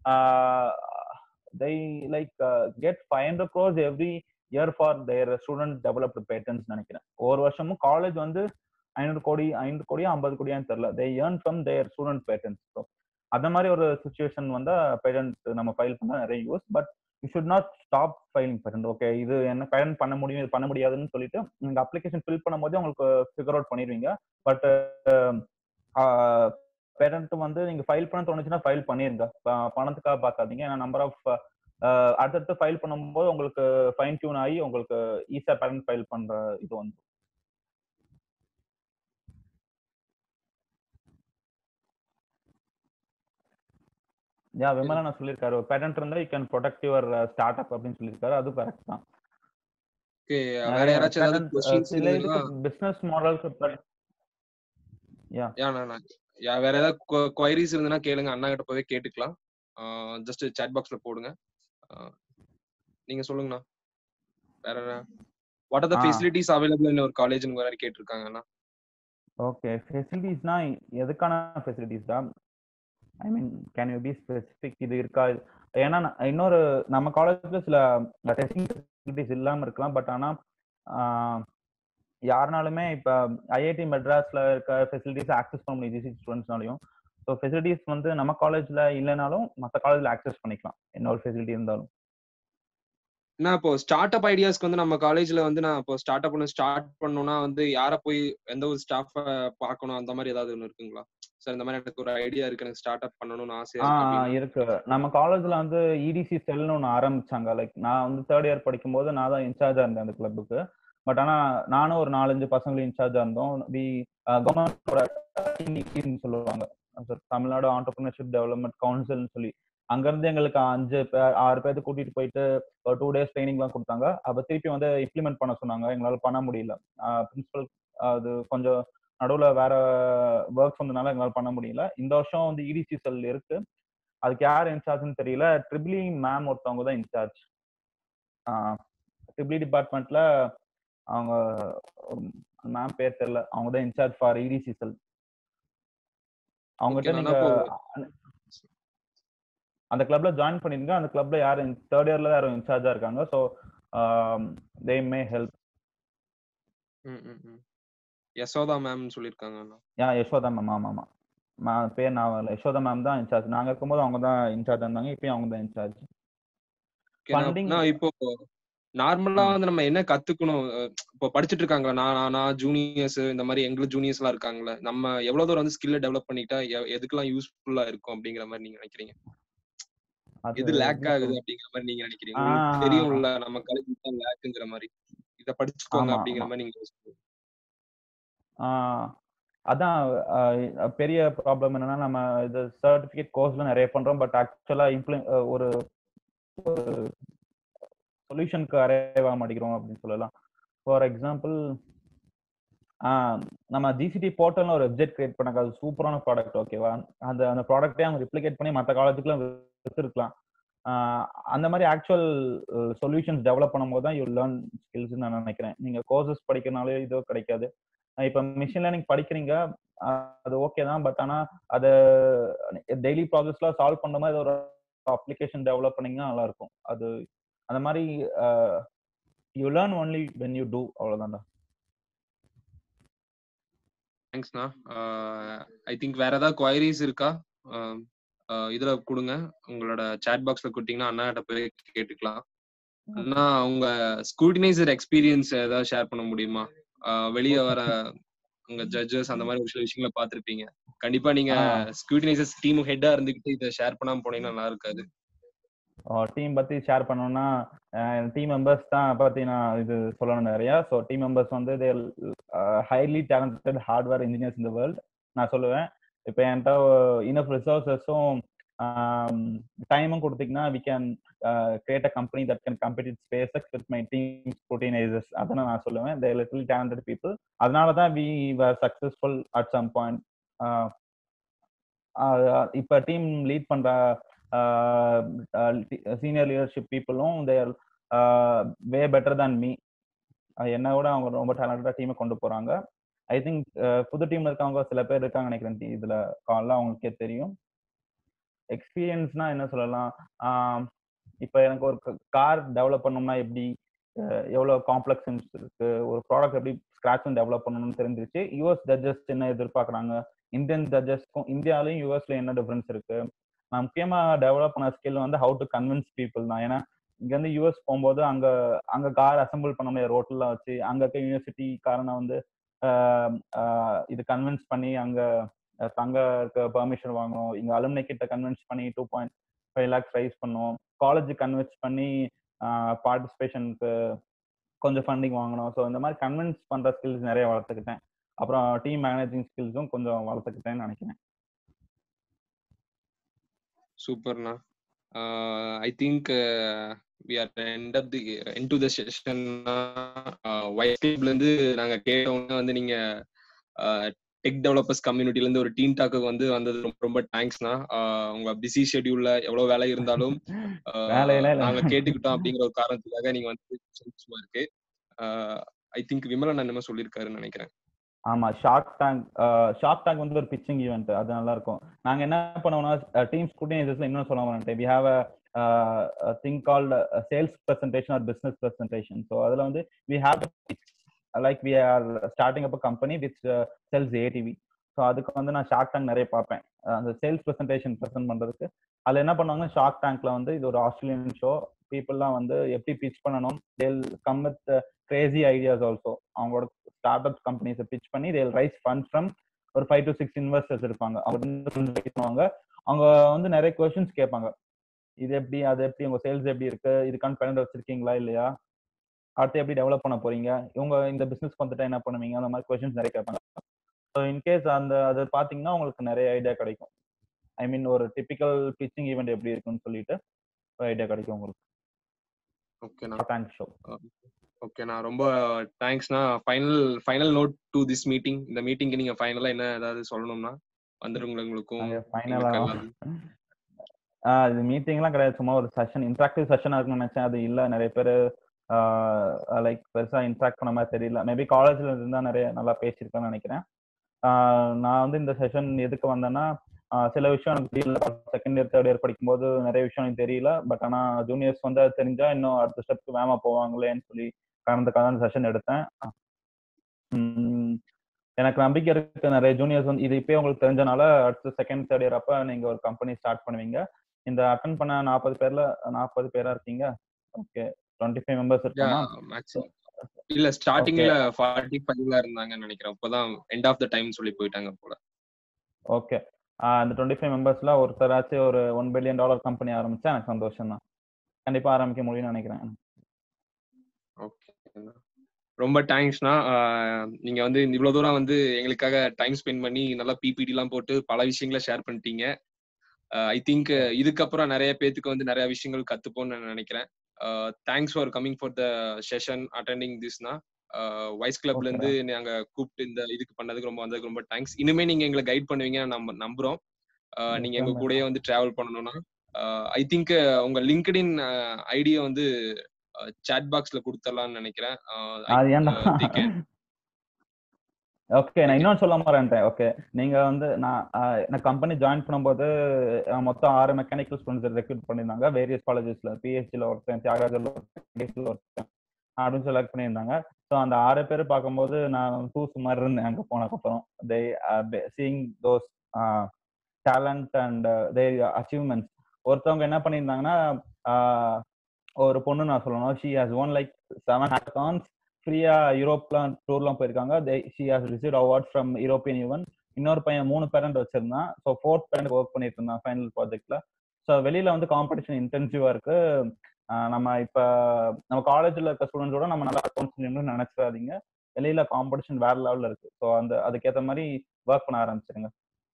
they like uh, get 500 crores every year for their student developed patents நினைக்கிறேன் ஒவ்வொரு வருஷமும் காலேஜ் வந்து ஐநூறு கோடி ஐநூறு கோடியா ஐம்பது கோடியான்னு தெரியல they earn from their student patents so அந்த மாதிரி ஒரு சுச்சுவேஷன் வந்தா பேட்டன்ட் நம்ம ஃபைல் பண்ணா நிறைய use but you should not stop filing patent okay இது என்ன பேட்டன்ட் பண்ண முடியும் இது பண்ண முடியாதுன்னு சொல்லிட்டு நீங்க அப்ளிகேஷன் ஃபில் பண்ணும்போது உங்களுக்கு ஃபிகர் அவுட் பண்ணிடுவீங்க பட் பேரண்ட் வந்து நீங்க ஃபைல் பண்ண தோணுச்சுன்னா ஃபைல் பண்ணிருங்க பணத்துக்காக பார்க்காதீங்க ஏன்னா நம்பர் ஆஃப் அடுத்தடுத்து ஃபைல் பண்ணும்போது உங்களுக்கு ஃபைன் டியூன் ஆகி உங்களுக்கு ஈஸியா பேரண்ட் ஃபைல் பண்ற இது வந்து யா விமலா நான் சொல்லியிருக்காரு பேட்டன்ட் இருந்தா you can protect your startup அப்படின்னு சொல்லியிருக்காரு அது கரெக்ட் தான் ஓகே வேற யாராச்சும் ஏதாவது கொஸ்டின்ஸ் சில இதுக்கு பிசினஸ் மாடல்க்கு யா யா நான் யா வேற ஏதாவது குவைரிஸ் இருந்ததுன்னா கேளுங்க அண்ணா கிட்ட போய் கேட்டுக்கலாம் ஜஸ்ட் சாட் பாக்ஸ்ல போடுங்க நீங்க சொல்லுங்கண்ணா வேற என்ன what are the facilities available in ஒரு காலேஜ்னு வேற கேட்டிருக்காங்கண்ணா ஓகே ஃபெசிலிட்டிஸ்னா எதுக்கான ஃபெசிலிட்டிஸ் தான் I mean can you be specific இது இருக்கா ஏன்னா இன்னொரு நம்ம காலேஜ்ல சில டெஸ்டிங் ஃபெசிலிட்டிஸ் இல்லாம இருக்கலாம் பட் ஆனா யாருனாலுமே இப்போ ஐஐடி மெட்ராஸ்ல இருக்க ஃபெசிலிட்டிஸ் ஆக்சஸ் பண்ண முடியும் ஜிசி ஸ்டூடெண்ட்ஸ்னாலையும் ஸோ ஃபெசிலிட்டிஸ் வந்து நம்ம காலேஜ்ல இல்லைனாலும் மற்ற காலேஜ்ல ஆக்சஸ் பண்ணிக்கலாம் என்ன ஒரு ஃபெசிலிட்டி இருந்தாலும் நான் இப்போ ஸ்டார்ட் அப் ஐடியாஸ்க்கு வந்து நம்ம காலேஜ்ல வந்து நான் இப்போ ஸ்டார்ட் அப் ஸ்டார்ட் பண்ணணும்னா வந்து யாரை போய் எந்த ஒரு ஸ்டாஃப பார்க்கணும் அந்த மாதிரி ஏதாவது ஒன்று இருக்குங்களா சார் இந்த மாதிரி எனக்கு ஒரு ஐடியா இருக்கு எனக்கு ஸ்டார்ட் அப் பண்ணணும்னு ஆசையா இருக்கு நம்ம காலேஜ்ல வந்து இடிசி செல்னு ஒன்று ஆரம்பிச்சாங்க லைக் நான் வந்து தேர்ட் இயர் படிக்கும்போது நான் தான் இன்சார்ஜா இருந்தேன் அந்த கிளப்புக்கு பட் ஆனா நானும் ஒரு நாலஞ்சு பசங்களும் இன்சார்ஜா இருந்தோம் வி கவர்மெண்ட் சொல்லுவாங்க தமிழ்நாடு ஆண்டர்பிரினர்ஷிப் டெவலப்மெண்ட் கவுன்சில்னு சொல்லி அங்கிருந்து எங்களுக்கு அஞ்சு பேர் ஆறு பேர்த்து கூட்டிட்டு போயிட்டு ஒரு டூ டேஸ் ட்ரைனிங் எல்லாம் கொடுத்தாங்க அப்ப திருப்பி வந்து இம்ப்ளிமெண்ட் பண்ண சொன்னாங்க எங்களால பண்ண முடியல பிரின்சிபல் அது கொஞ்சம் நடுவுல வேற ஒர்க்ஸ் வந்ததுனால எங்களால பண்ண முடியல இந்த வருஷம் வந்து இடிசி செல் இருக்கு அதுக்கு யார் இன்சார்ஜ்னு தெரியல ட்ரிபிளி மேம் ஒருத்தவங்க தான் இன்சார்ஜ் ட்ரிபிளி டிபார்ட்மெண்ட்ல அவங்க மேம் பேர் தெரியல அவங்க தான் இன்சார்ஜ் ஃபார் இடிசி செல் அவங்ககிட்ட நீங்க அந்த கிளப்ல ஜாயின் பண்ணிருங்க அந்த கிளப்ல யாரு தேர்ட் இயர்ல யாரும் இன்சார்ஜா இருக்காங்க so they may help Yashoda ma'am சொல்லிருக்காங்க யா யசோதா மேம் ஆமா ஆமா பேர் நான் வரல யசோதா மேம் தான் இன்சார்ஜ் நாங்க இருக்கும்போது அவங்க தான் இன்சார்ஜ் இருந்தாங்க இப்பயும் அவங்க தான் இன்சார்ஜ் இப்போ நார்மலா வந்து நம்ம என்ன கத்துக்கணும் இப்போ படிச்சுட்டு இருக்காங்களா நான் நான் ஜூனியர்ஸ் இந்த மாதிரி எங்களுக்கு ஜூனியர்ஸ் எல்லாம் இருக்காங்களா நம்ம எவ்வளவு தூரம் வந்து ஸ்கில்ல டெவலப் பண்ணிட்டா எதுக்கெல்லாம் யூஸ்ஃபுல்லா இருக்கும் அப்படிங்கிற மாதிரி நீங்க நினைக்கிறீங்க எது லேக் ஆகுது அப்படிங்கிற மாதிரி நீங்க நினைக்கிறீங்க உங்களுக்கு தெரியும்ல நம்ம காலேஜ் தான் லேக்குங்கிற மாதிரி இத படிச்சுக்கோங்க அப்படிங்கிற மாதிரி நீங்க அதான் பெரிய ப்ராப்ளம் என்னன்னா நம்ம இது சர்டிபிகேட் கோர்ஸ்ல நிறைய பண்றோம் பட் ஆக்சுவலா இம்ப்ளி ஒரு சொல்யூஷனுக்கு அரைவ் ஆக மாட்டேங்கிறோம் அப்படின்னு சொல்லலாம் ஃபார் எக்ஸாம்பிள் நம்ம ஜிசிடி போர்ட்டல்னு ஒரு வெப்சைட் கிரியேட் பண்ணாங்க அது சூப்பரான ப்ராடக்ட் ஓகேவா அந்த அந்த ப்ராடக்டே அவங்க ரிப்ளிகேட் பண்ணி மற்ற காலேஜுக்குலாம் வச்சிருக்கலாம் அந்த மாதிரி ஆக்சுவல் சொல்யூஷன்ஸ் டெவலப் பண்ணும்போது தான் யூ லேர்ன் ஸ்கில்ஸ் நான் நினைக்கிறேன் நீங்க கோர்சஸ் படிக்கிறனாலே இதோ கிடைக்காது இப்ப மிஷின் லேர்னிங் படிக்கிறீங்க அது ஓகே தான் பட் ஆனா அதை டெய்லி ப்ராசஸ்லாம் சால்வ் பண்ண மாதிரி ஒரு அப்ளிகேஷன் டெவலப் பண்ணீங்கன்னா நல்லா இருக்கும் அது அந்த மாதிரி you learn only when you do அவ்வளவுதான்டா தேங்க்ஸ்ண்ணா ஐ திங்க் வேற ஏதாவது குவைரிஸ் இருக்கா இதுல கொடுங்க உங்களோட சாட் பாக்ஸ்ல கொடுத்தீங்கன்னா அண்ணா கிட்ட போய் கேட்டுக்கலாம் அண்ணா உங்க ஸ்கூட்டினைசர் எக்ஸ்பீரியன்ஸ் ஏதாவது ஷேர் பண்ண முடியுமா வெளியே வர உங்க ஜட்ஜஸ் அந்த மாதிரி ஒரு சில விஷயங்களை பார்த்துருப்பீங்க கண்டிப்பா நீங்க ஸ்கூட்டினைசர்ஸ் டீம் ஹெட்டா இருந்துகிட்டு இதை ஷேர் பண்ணாம போனீங்கன்னா நல்லா இருக்காது டீம் பத்தி ஷேர் பண்ணணும்னா டீம் மெம்பர்ஸ் தான் பத்தி நான் இது சொல்லணும் நிறையா ஸோ டீம் மெம்பர்ஸ் வந்து ஹைலி டேலண்டட் ஹார்ட்வேர் இன்ஜினியர்ஸ் இந்த வேர்ல்ட் நான் சொல்லுவேன் இப்போ என்கிட்ட இனஃப் ரிசோர்ஸஸும் டைமும் கொடுத்தீங்கன்னா we can create a company that can compete it SpaceX with my team scrutinisers அதான் நான் சொல்லுவேன் தே லிட்டில் டேலண்டட் பீப்புள் அதனால தான் we were successful at some point இப்போ டீம் லீட் பண்ற சீனியர் லீடர்ஷிப் பீப்புளும் they're way better than me என்ன விட அவங்க ரொம்ப டேலண்டடா டீமை கொண்டு போறாங்க ஐ திங்க் புது டீம்ல இருக்கவங்க சில பேர் இருக்காங்க நினைக்கிறேன் tea- இதுல கால்ல அவங்களுக்கே தெரியும் எக்ஸ்பீரியன்ஸ்னா என்ன சொல்லலாம் இப்போ எனக்கு ஒரு கார் டெவலப் பண்ணோம்னா எப்படி அஹ் எவ்வளவு காம்ப்ளெக்ஷன்ஸ் இருக்கு ஒரு ப்ராடக்ட் எப்படி ஸ்கிராட்ச் டெவலப் பண்ணணும்னு தெரிஞ்சிருச்சு யூஎஸ் ஜட்ஜஸ் என்ன எதிர்பார்க்கறாங்க இந்தியன் ஜட்ஜஸ்க்கும் இந்தியாலையும் யூஎஸ்ல என்ன டிஃபரன்ஸ் இருக்கு நான் முக்கியமா டெவலப் பண்ண ஸ்கில் வந்து ஹவு டு கன்வின்ஸ் பீப்புள் தான் ஏன்னா இங்க இருந்து யூஎஸ் போகும்போது அங்க அங்க கார் அசம்பிள் பண்ண முடியாது ரோட்ல வச்சு அங்க இருக்க யூனிவர்சிட்டி காரனை வந்து ஆஹ் ஆஹ் இது கன்வின்ஸ் பண்ணி அங்க அஹ் தங்க இருக்க பெர்மிஷன் வாங்கணும் இங்க அலுமினி கிட்ட கன்வின்ஸ் பண்ணி two point five lakhs raise பண்ணோம் காலேஜ் கன்வின்ஸ் பண்ணி பார்ட்டிசிபேஷனுக்கு கொஞ்சம் ஃபண்டிங் வாங்கணும் ஸோ இந்த மாதிரி கன்வின்ஸ் பண்ற ஸ்கில்ஸ் நிறைய வளர்த்துக்கிட்டேன் அப்புறம் டீம் மேனேஜிங் ஸ்கில்ஸும் கொஞ்சம் வளர்த்துக்கிட்டேன்னு நினைக்கிறேன் சூப்பர்ண்ணா I think we are end of the end to the session wise கிளப்ல இருந்து நாங்க கேட்டவங்க வந்து நீங்க டெக் டெவலப்பர்ஸ் கம்யூனிட்டில இருந்து ஒரு டீம் டாக்கு வந்து வந்தது ரொம்ப ரொம்ப தேங்க்ஸ்ண்ணா உங்க பிஸி ஷெட்யூல்ல எவ்வளவு வேலை இருந்தாலும் ஆஹ், வேலையெல்லாம் இல்ல. நாங்க கேட்டுக்கிட்டோம் அப்படிங்கிற ஒரு காரணத்துக்காக நீங்க வந்து சந்தோஷமா இருக்கு ஐ திங்க் விமலன் என்னமோ சொல்லியிருக்காருன்னு நினைக்கிறேன் ஆமா ஷார்க் டேங்க் ஷார்க் டேங்க் வந்து ஒரு பிச்சிங் ஈவெண்ட் அது நல்லா இருக்கும் நாங்க என்ன பண்ணுவோம்னா டீம் ஸ்கூட்டினைசர்ஸ்ல இன்னும் சொல்ல மாட்டேன் we have a thing called sales presentation or business presentation so அதுல வந்து we have like we are starting up company which sells ATV so அதுக்கு வந்து நான் ஷார்க் டேங்க் நிறைய பார்ப்பேன் அஹ் அந்த சேல்ஸ் பிரசன்டேஷன் ப்ரெசென்ட் பண்றதுக்கு அதுல என்ன பண்ணுவாங்கன்னா ஷார்க் டேங்க்ல வந்து இது ஒரு ஆஸ்திரேலியன் ஷோ பீப்புள்லாம் வந்து எப்படி பிச் பண்ணணும் they'll come with crazy ideas also அவங்களோட ஸ்டார்ட் அப் கம்பெனிஸை பிச் பண்ணி தேல் ரைஸ் ஃபண்ட் ஃப்ரம் ஒரு ஃபைவ் டு சிக்ஸ் இன்வெஸ்டர்ஸ் இருப்பாங்க அவங்க வந்து raise பண்ணுவாங்க அவங்க வந்து நிறைய கொஸ்டின்ஸ் கேட்பாங்க இது எப்படி அது எப்படி உங்க சேல்ஸ் எப்படி இருக்கு இதுக்கான பிளான் வச்சிருக்கீங்களா இல்லையா அடுத்து எப்படி டெவலப் பண்ண போறீங்க இவங்க இந்த பிசினஸ் வந்துட்டா என்ன பண்ணுவீங்க அந்த மாதிரி கொஸ்டின்ஸ் நிறைய கேட்பாங்க ஸோ இன்கேஸ் அந்த அது பாத்தீங்கன்னா உங்களுக்கு நிறைய ஐடியா கிடைக்கும் ஐ மீன் ஒரு டிபிக்கல் பிச்சிங் ஈவெண்ட் எப்படி இருக்குன்னு சொல்லிட்டு ஒரு ஐடியா கிடைக்கும் உங்களுக்கு ஓகேண்ணா தேங்க்ஸ் ஷோ ஓகேண்ணா ரொம்ப தேங்க்ஸ்ண்ணா final final note to this meeting இந்த மீட்டிங்க்கு நீங்க ஃபைனலா என்ன ஏதாவது சொல்லணும்னா வந்துருங்களுக்கும் ஃபைனலா எங்களுக்கு இது மீட்டிங்லாம் கிடையாது சும்மா ஒரு செஷன் இன்ட்ராக்டிவ் செஷனா இருக்கும்னு நினைச்சேன் அது இல்ல நிறைய பேர் லைக் பெருசா இன்ட்ராக்ட் பண்ண மாதிரி தெரியல மேபி காலேஜ்ல இருந்தா நிறைய நல்லா பேசியிருக்கேன்னு நினைக்கிறேன் ஆஹ் நான் வந்து இந்த செஷன் எதுக்கு வந்தேன்னா ஆஹ் சில விஷயம் எனக்கு தெரியல செகண்ட் இயர் தேர்ட் இயர் படிக்கும்போது நிறைய விஷயம் எனக்கு தெரியல பட் ஆனா ஜூனியர்ஸ் வந்து அது தெரிஞ்சா இன்னும் அடுத்த ஸ்டெப்க்கு வேகமா போவாங்களேன்னு சொல்லி காரணத்துக்காக அந்த செஷன் எடுத்தேன் உம் எனக்கு நம்பிக்கை இருக்கு நிறைய ஜூனியர்ஸ் வந்து இது இப்பயே உங்களுக்கு தெரிஞ்சனால அடுத்த செகண்ட் தேர்ட் இயர் அப்ப நீங்க ஒரு கம்பெனி ஸ்டார்ட் பண்ணுவீங்க இந்த அட்டன் பண்ண நாற்பது பேர்ல நாற்பது பேரா இருக்கீங்க ஓகே டுவெண்ட்டி ஃபைவ் மெம்பர்ஸ் இருக்கோமா மேக்ஸிமம் இல்ல ஸ்டார்டிங்ல ஃபார்ட்டி ஃபைவ்ல இருந்தாங்கன்னு நினைக்கிறேன் அப்பதான் எண்ட் ஆஃப் த டைம் சொல்லி போயிட்டாங்க போல ஓகே அந்த டுவெண்ட்டி ஃபைவ் மெம்பர்ஸ்ல ஒருத்தராச்சும் ஒரு ஒன் பில்லியன் டாலர் கம்பெனி ஆரம்பிச்சா எனக்கு சந்தோஷம் தான் கண்டிப்பா ஆரம்பிக்க முடியும்னு நினைக்கிறேன் ஓகே ரொம்ப தேங்க்ஸ்ண்ணா நீங்க வந்து இவ்வளவு தூரம் வந்து எங்களுக்காக டைம் ஸ்பெண்ட் பண்ணி நல்லா பிபிடி எல்லாம் போட்டு பல விஷயங்களை ஷேர் பண்ணிட்டீங்க ஐ திங்க் இதுக்கப்புறம் நிறைய பேத்துக்கு வந்து நிறைய விஷயங்கள் கத்துப்போம்னு நான் நினைக்கிறேன் thanks for coming for the session attending திஸ்னா வைஸ் கிளப்ல இருந்து நாங்க கூப்பிட்டு இந்த இதுக்கு பண்ணதுக்கு ரொம்ப வந்ததுக்கு ரொம்ப தேங்க்ஸ் இனிமே நீங்க எங்களை கைட் பண்ணுவீங்க நம்ம நம்புறோம் நீங்க எங்க கூடயே வந்து டிராவல் பண்ணணும்னா ஐ திங்க் உங்க லிங்க்டின் ஐடியா வந்து சாட் பாக்ஸ்ல கொடுத்துடலாம்னு நினைக்கிறேன் அது ஏன்டா ஓகே நான் இன்னொன்று சொல்ல மாறேன்ட்டேன் ஓகே நீங்க வந்து நான் நான் கம்பெனி ஜாயின் பண்ணும்போது மொத்தம் ஆறு மெக்கானிக்கல் ஸ்டூடெண்ட்ஸ் ரெக்ரூட் பண்ணியிருந்தாங்க வேரியஸ் காலேஜஸ்ல பிஹெச்டியில் ஒருத்தன் தியாகராஜர்ல ஒருத்தன் ஒருத்தன் அப்படின்னு செலக்ட் பண்ணியிருந்தாங்க ஸோ அந்த ஆறு பேர் பார்க்கும்போது நான் தூசு மாதிரி இருந்தேன் அங்கே போனதுக்கப்புறம் they seeing those talent and they achievements ஒருத்தவங்க என்ன பண்ணியிருந்தாங்கன்னா ஒரு பொண்ணு நான் சொல்லணும் she has won like seven hackathons ஃப்ரீயா யூரோப்லாம் டூர்லாம் போயிருக்காங்க they she has receive award from European union இன்னொரு பையன் மூணு பேரண்ட் வச்சிருந்தான் ஸோ ஃபோர்த் பேரண்ட் ஒர்க் பண்ணிட்டு இருந்தான் ஃபைனல் ப்ராஜெக்ட்ல ஸோ வெளியில வந்து காம்படிஷன் இன்டென்சிவா இருக்கு நம்ம இப்ப நம்ம காலேஜ்ல இருக்க ஸ்டூடெண்ட்ஸோட நம்ம நல்லா அக்கௌண்ட்ஸ் நினைச்சிடாதீங்க வெளியில காம்படிஷன் வேற லெவல்ல இருக்கு ஸோ அந்த அதுக்கேற்ற மாதிரி ஒர்க் பண்ண ஆரம்பிச்சிருங்க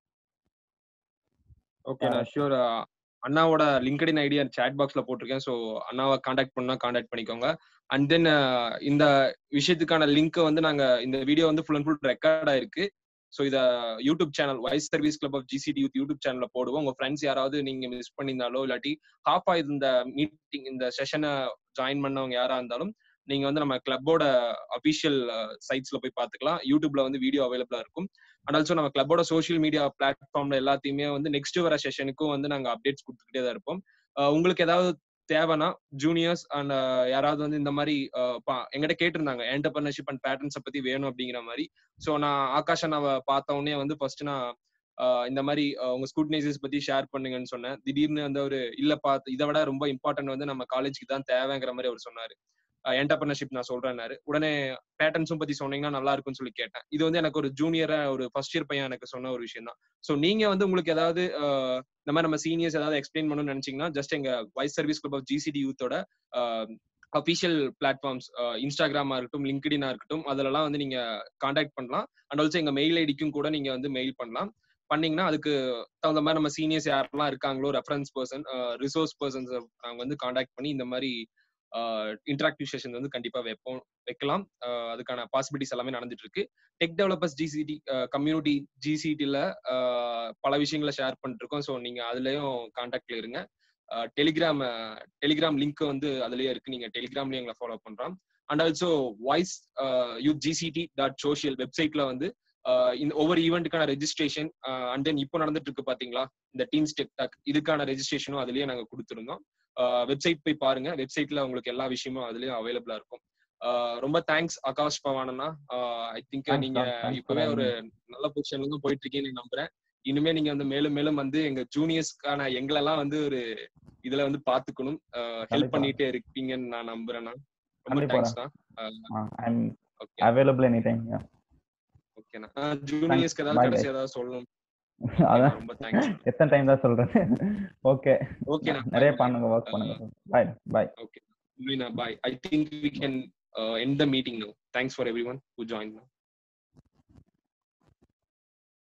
ஓகே நான் ஷூர் அண்ணாவோட லிங்க்டின் ஐடியா சாட் பாக்ஸ்ல போட்டிருக்கேன் ஸோ அண்ணாவை காண்டாக்ட் பண்ணா காண்டாக்ட் பண்ணிக்கோங்க அண்ட் தென் இந்த விஷயத்துக்கான லிங்க் வந்து நாங்க இந்த வீடியோ வந்து ஃபுல் அண்ட் ஃபுல் ரெக்கார்ட் ஆயிருக்கு ஸோ இத YouTube channel wise service club of GCT youth YouTube சேனல்ல போடுவோம் உங்க ஃப்ரெண்ட்ஸ் யாராவது நீங்க மிஸ் பண்ணியிருந்தாலோ இல்லாட்டி ஹாஃப் ஆயுது இந்த மீட்டிங் இந்த செஷனை ஜாயின் பண்ணவங்க யாரா இருந்தாலும் நீங்க வந்து நம்ம கிளப்போட அபிஷியல் சைட்ஸ்ல போய் பார்த்துக்கலாம் யூடியூப்ல வந்து வீடியோ அவைலபிளா இருக்கும் அண்ட் ஆல்சோ நம்ம கிளப்போட சோஷியல் மீடியா பிளாட்ஃபார்ம்ல எல்லாத்தையுமே வந்து நெக்ஸ்ட் வர செஷனுக்கும் வந்து நாங்க அப்டேட்ஸ் கொடுத்துக்கிட்டே தான் இருப்போம் உங்களுக்கு ஏதாவது தேவைன்னா ஜூனியர்ஸ் அண்ட் யாராவது வந்து இந்த மாதிரி எங்கிட்ட கேட்டிருந்தாங்க என்டர்பிரினர்ஷிப் அண்ட் பேட்டர்ன்ஸை பத்தி வேணும் அப்படிங்கிற மாதிரி ஸோ நான் ஆகாஷ் அண்ணாவை பார்த்த உடனே வந்து ஃபர்ஸ்ட் நான் இந்த மாதிரி உங்க ஸ்கூட்னைசஸ் பத்தி ஷேர் பண்ணுங்கன்னு சொன்னேன் திடீர்னு வந்து ஒரு இல்லப்பா இதை விட ரொம்ப இம்பார்ட்டன்ட் வந்து நம்ம காலேஜுக்கு தான் தேவைங்கிற மாதிரி அவர் சொன்னாரு என்டர்பிரினர்ஷிப் நான் சொல்றேன்னாரு உடனே பேட்டர்ன்ஸும் பத்தி சொன்னீங்கன்னா நல்லா இருக்கும்னு சொல்லி கேட்டேன் இது வந்து எனக்கு ஒரு ஜூனியரா ஒரு ஃபர்ஸ்ட் இயர் பையன் எனக்கு சொன்ன ஒரு விஷயம் தான் ஸோ நீங்க வந்து உங்களுக்கு ஏதாவது இந்த மாதிரி நம்ம சீனியர்ஸ் ஏதாவது எக்ஸ்பிளைன் பண்ணணும்னு நினைச்சீங்கன்னா ஜஸ்ட் எங்க wise service club of GCT யூத்தோட அபிஷியல் பிளாட்ஃபார்ம்ஸ் இன்ஸ்டாகிராமா இருக்கட்டும் லிங்க்டினா இருக்கட்டும் அதுலலாம் வந்து நீங்க காண்டாக்ட் பண்ணலாம் அண்ட் ஆல்சோ எங்க மெயில் ஐடிக்கும் கூட நீங்க வந்து மெயில் பண்ணலாம் பண்ணீங்கன்னா அதுக்கு தகுந்த மாதிரி நம்ம சீனியர்ஸ் யாரெல்லாம் இருக்காங்களோ ரெஃபரன்ஸ் பர்சன் ரிசோர்ஸ் பர்சன்ஸ் நாங்க வந்து காண்டாக்ட் பண்ணி இந்த மாதிரி இன்டராக்டிவ் செஷன் வந்து கண்டிப்பா வைப்போம் வைக்கலாம் அதுக்கான பாசிபிலிட்டிஸ் எல்லாமே நடந்துட்டு இருக்கு டெக் டெவலப்பர்ஸ் ஜிசிடி கம்யூனிட்டி ஜிசிடில பல விஷயங்களை ஷேர் பண்ணிட்டு இருக்கோம் ஸோ நீங்க அதுலயும் கான்டாக்ட்ல இருங்க டெலிகிராம் டெலிகிராம் லிங்க் வந்து அதுலயே இருக்கு நீங்க டெலிகிராம்லயும் எங்களை ஃபாலோ பண்றோம் and also voice youth GCT dot social வெப்சைட்ல வந்து இந்த ஒவ்வொரு ஈவெண்ட்டுக்கான ரெஜிஸ்ட்ரேஷன் அண்ட் தென் இப்போ நடந்துட்டு இருக்கு பாத்தீங்களா இந்த டீம்ஸ் டெக் டாக் இதுக்கான ரெஜிஸ்ட்ரேஷனும் அதுலயே நாங்க கொடுத்துருந்தோம் வெப்சைட் போய் பாருங்க வெப்சைட்ல உங்களுக்கு எல்லா விஷயமும் அதுலயும் அவைலபிளா இருக்கும் ரொம்ப தேங்க்ஸ் ஆகாஷ் பவானண்ணா ஐ திங்க் நீங்க இப்பவே ஒரு நல்ல பொசிஷன்ல இருந்து போயிட்டு இருக்கீங்கன்னு நம்புறேன் இனிமே நீங்க வந்து மேலும் மேலும் வந்து எங்க ஜூனியர்ஸ்க்கான எங்களெல்லாம் வந்து ஒரு இதுல வந்து பாத்துக்கணும் ஹெல்ப் பண்ணிட்டே இருப்பீங்கன்னு நான் நம்புறேண்ணா ரொம்ப தேங்க்ஸ்ண்ணா அவைலபிள் எனி டைம் ஓகேண்ணா ஜூனியர்ஸ்க்கு ஏதாவது கடைசி ஏதாவது சொல்லணும் அதான் ரொம்ப தேங்க்ஸ் எத்தனை டைம் தான் சொல்றேன் ஓகே ஓகேண்ணா நிறைய பண்ணுங்க ஒர்க் பண்ணுங்க bye bye okay bye I think we can end the meeting now thanks for everyone who joined now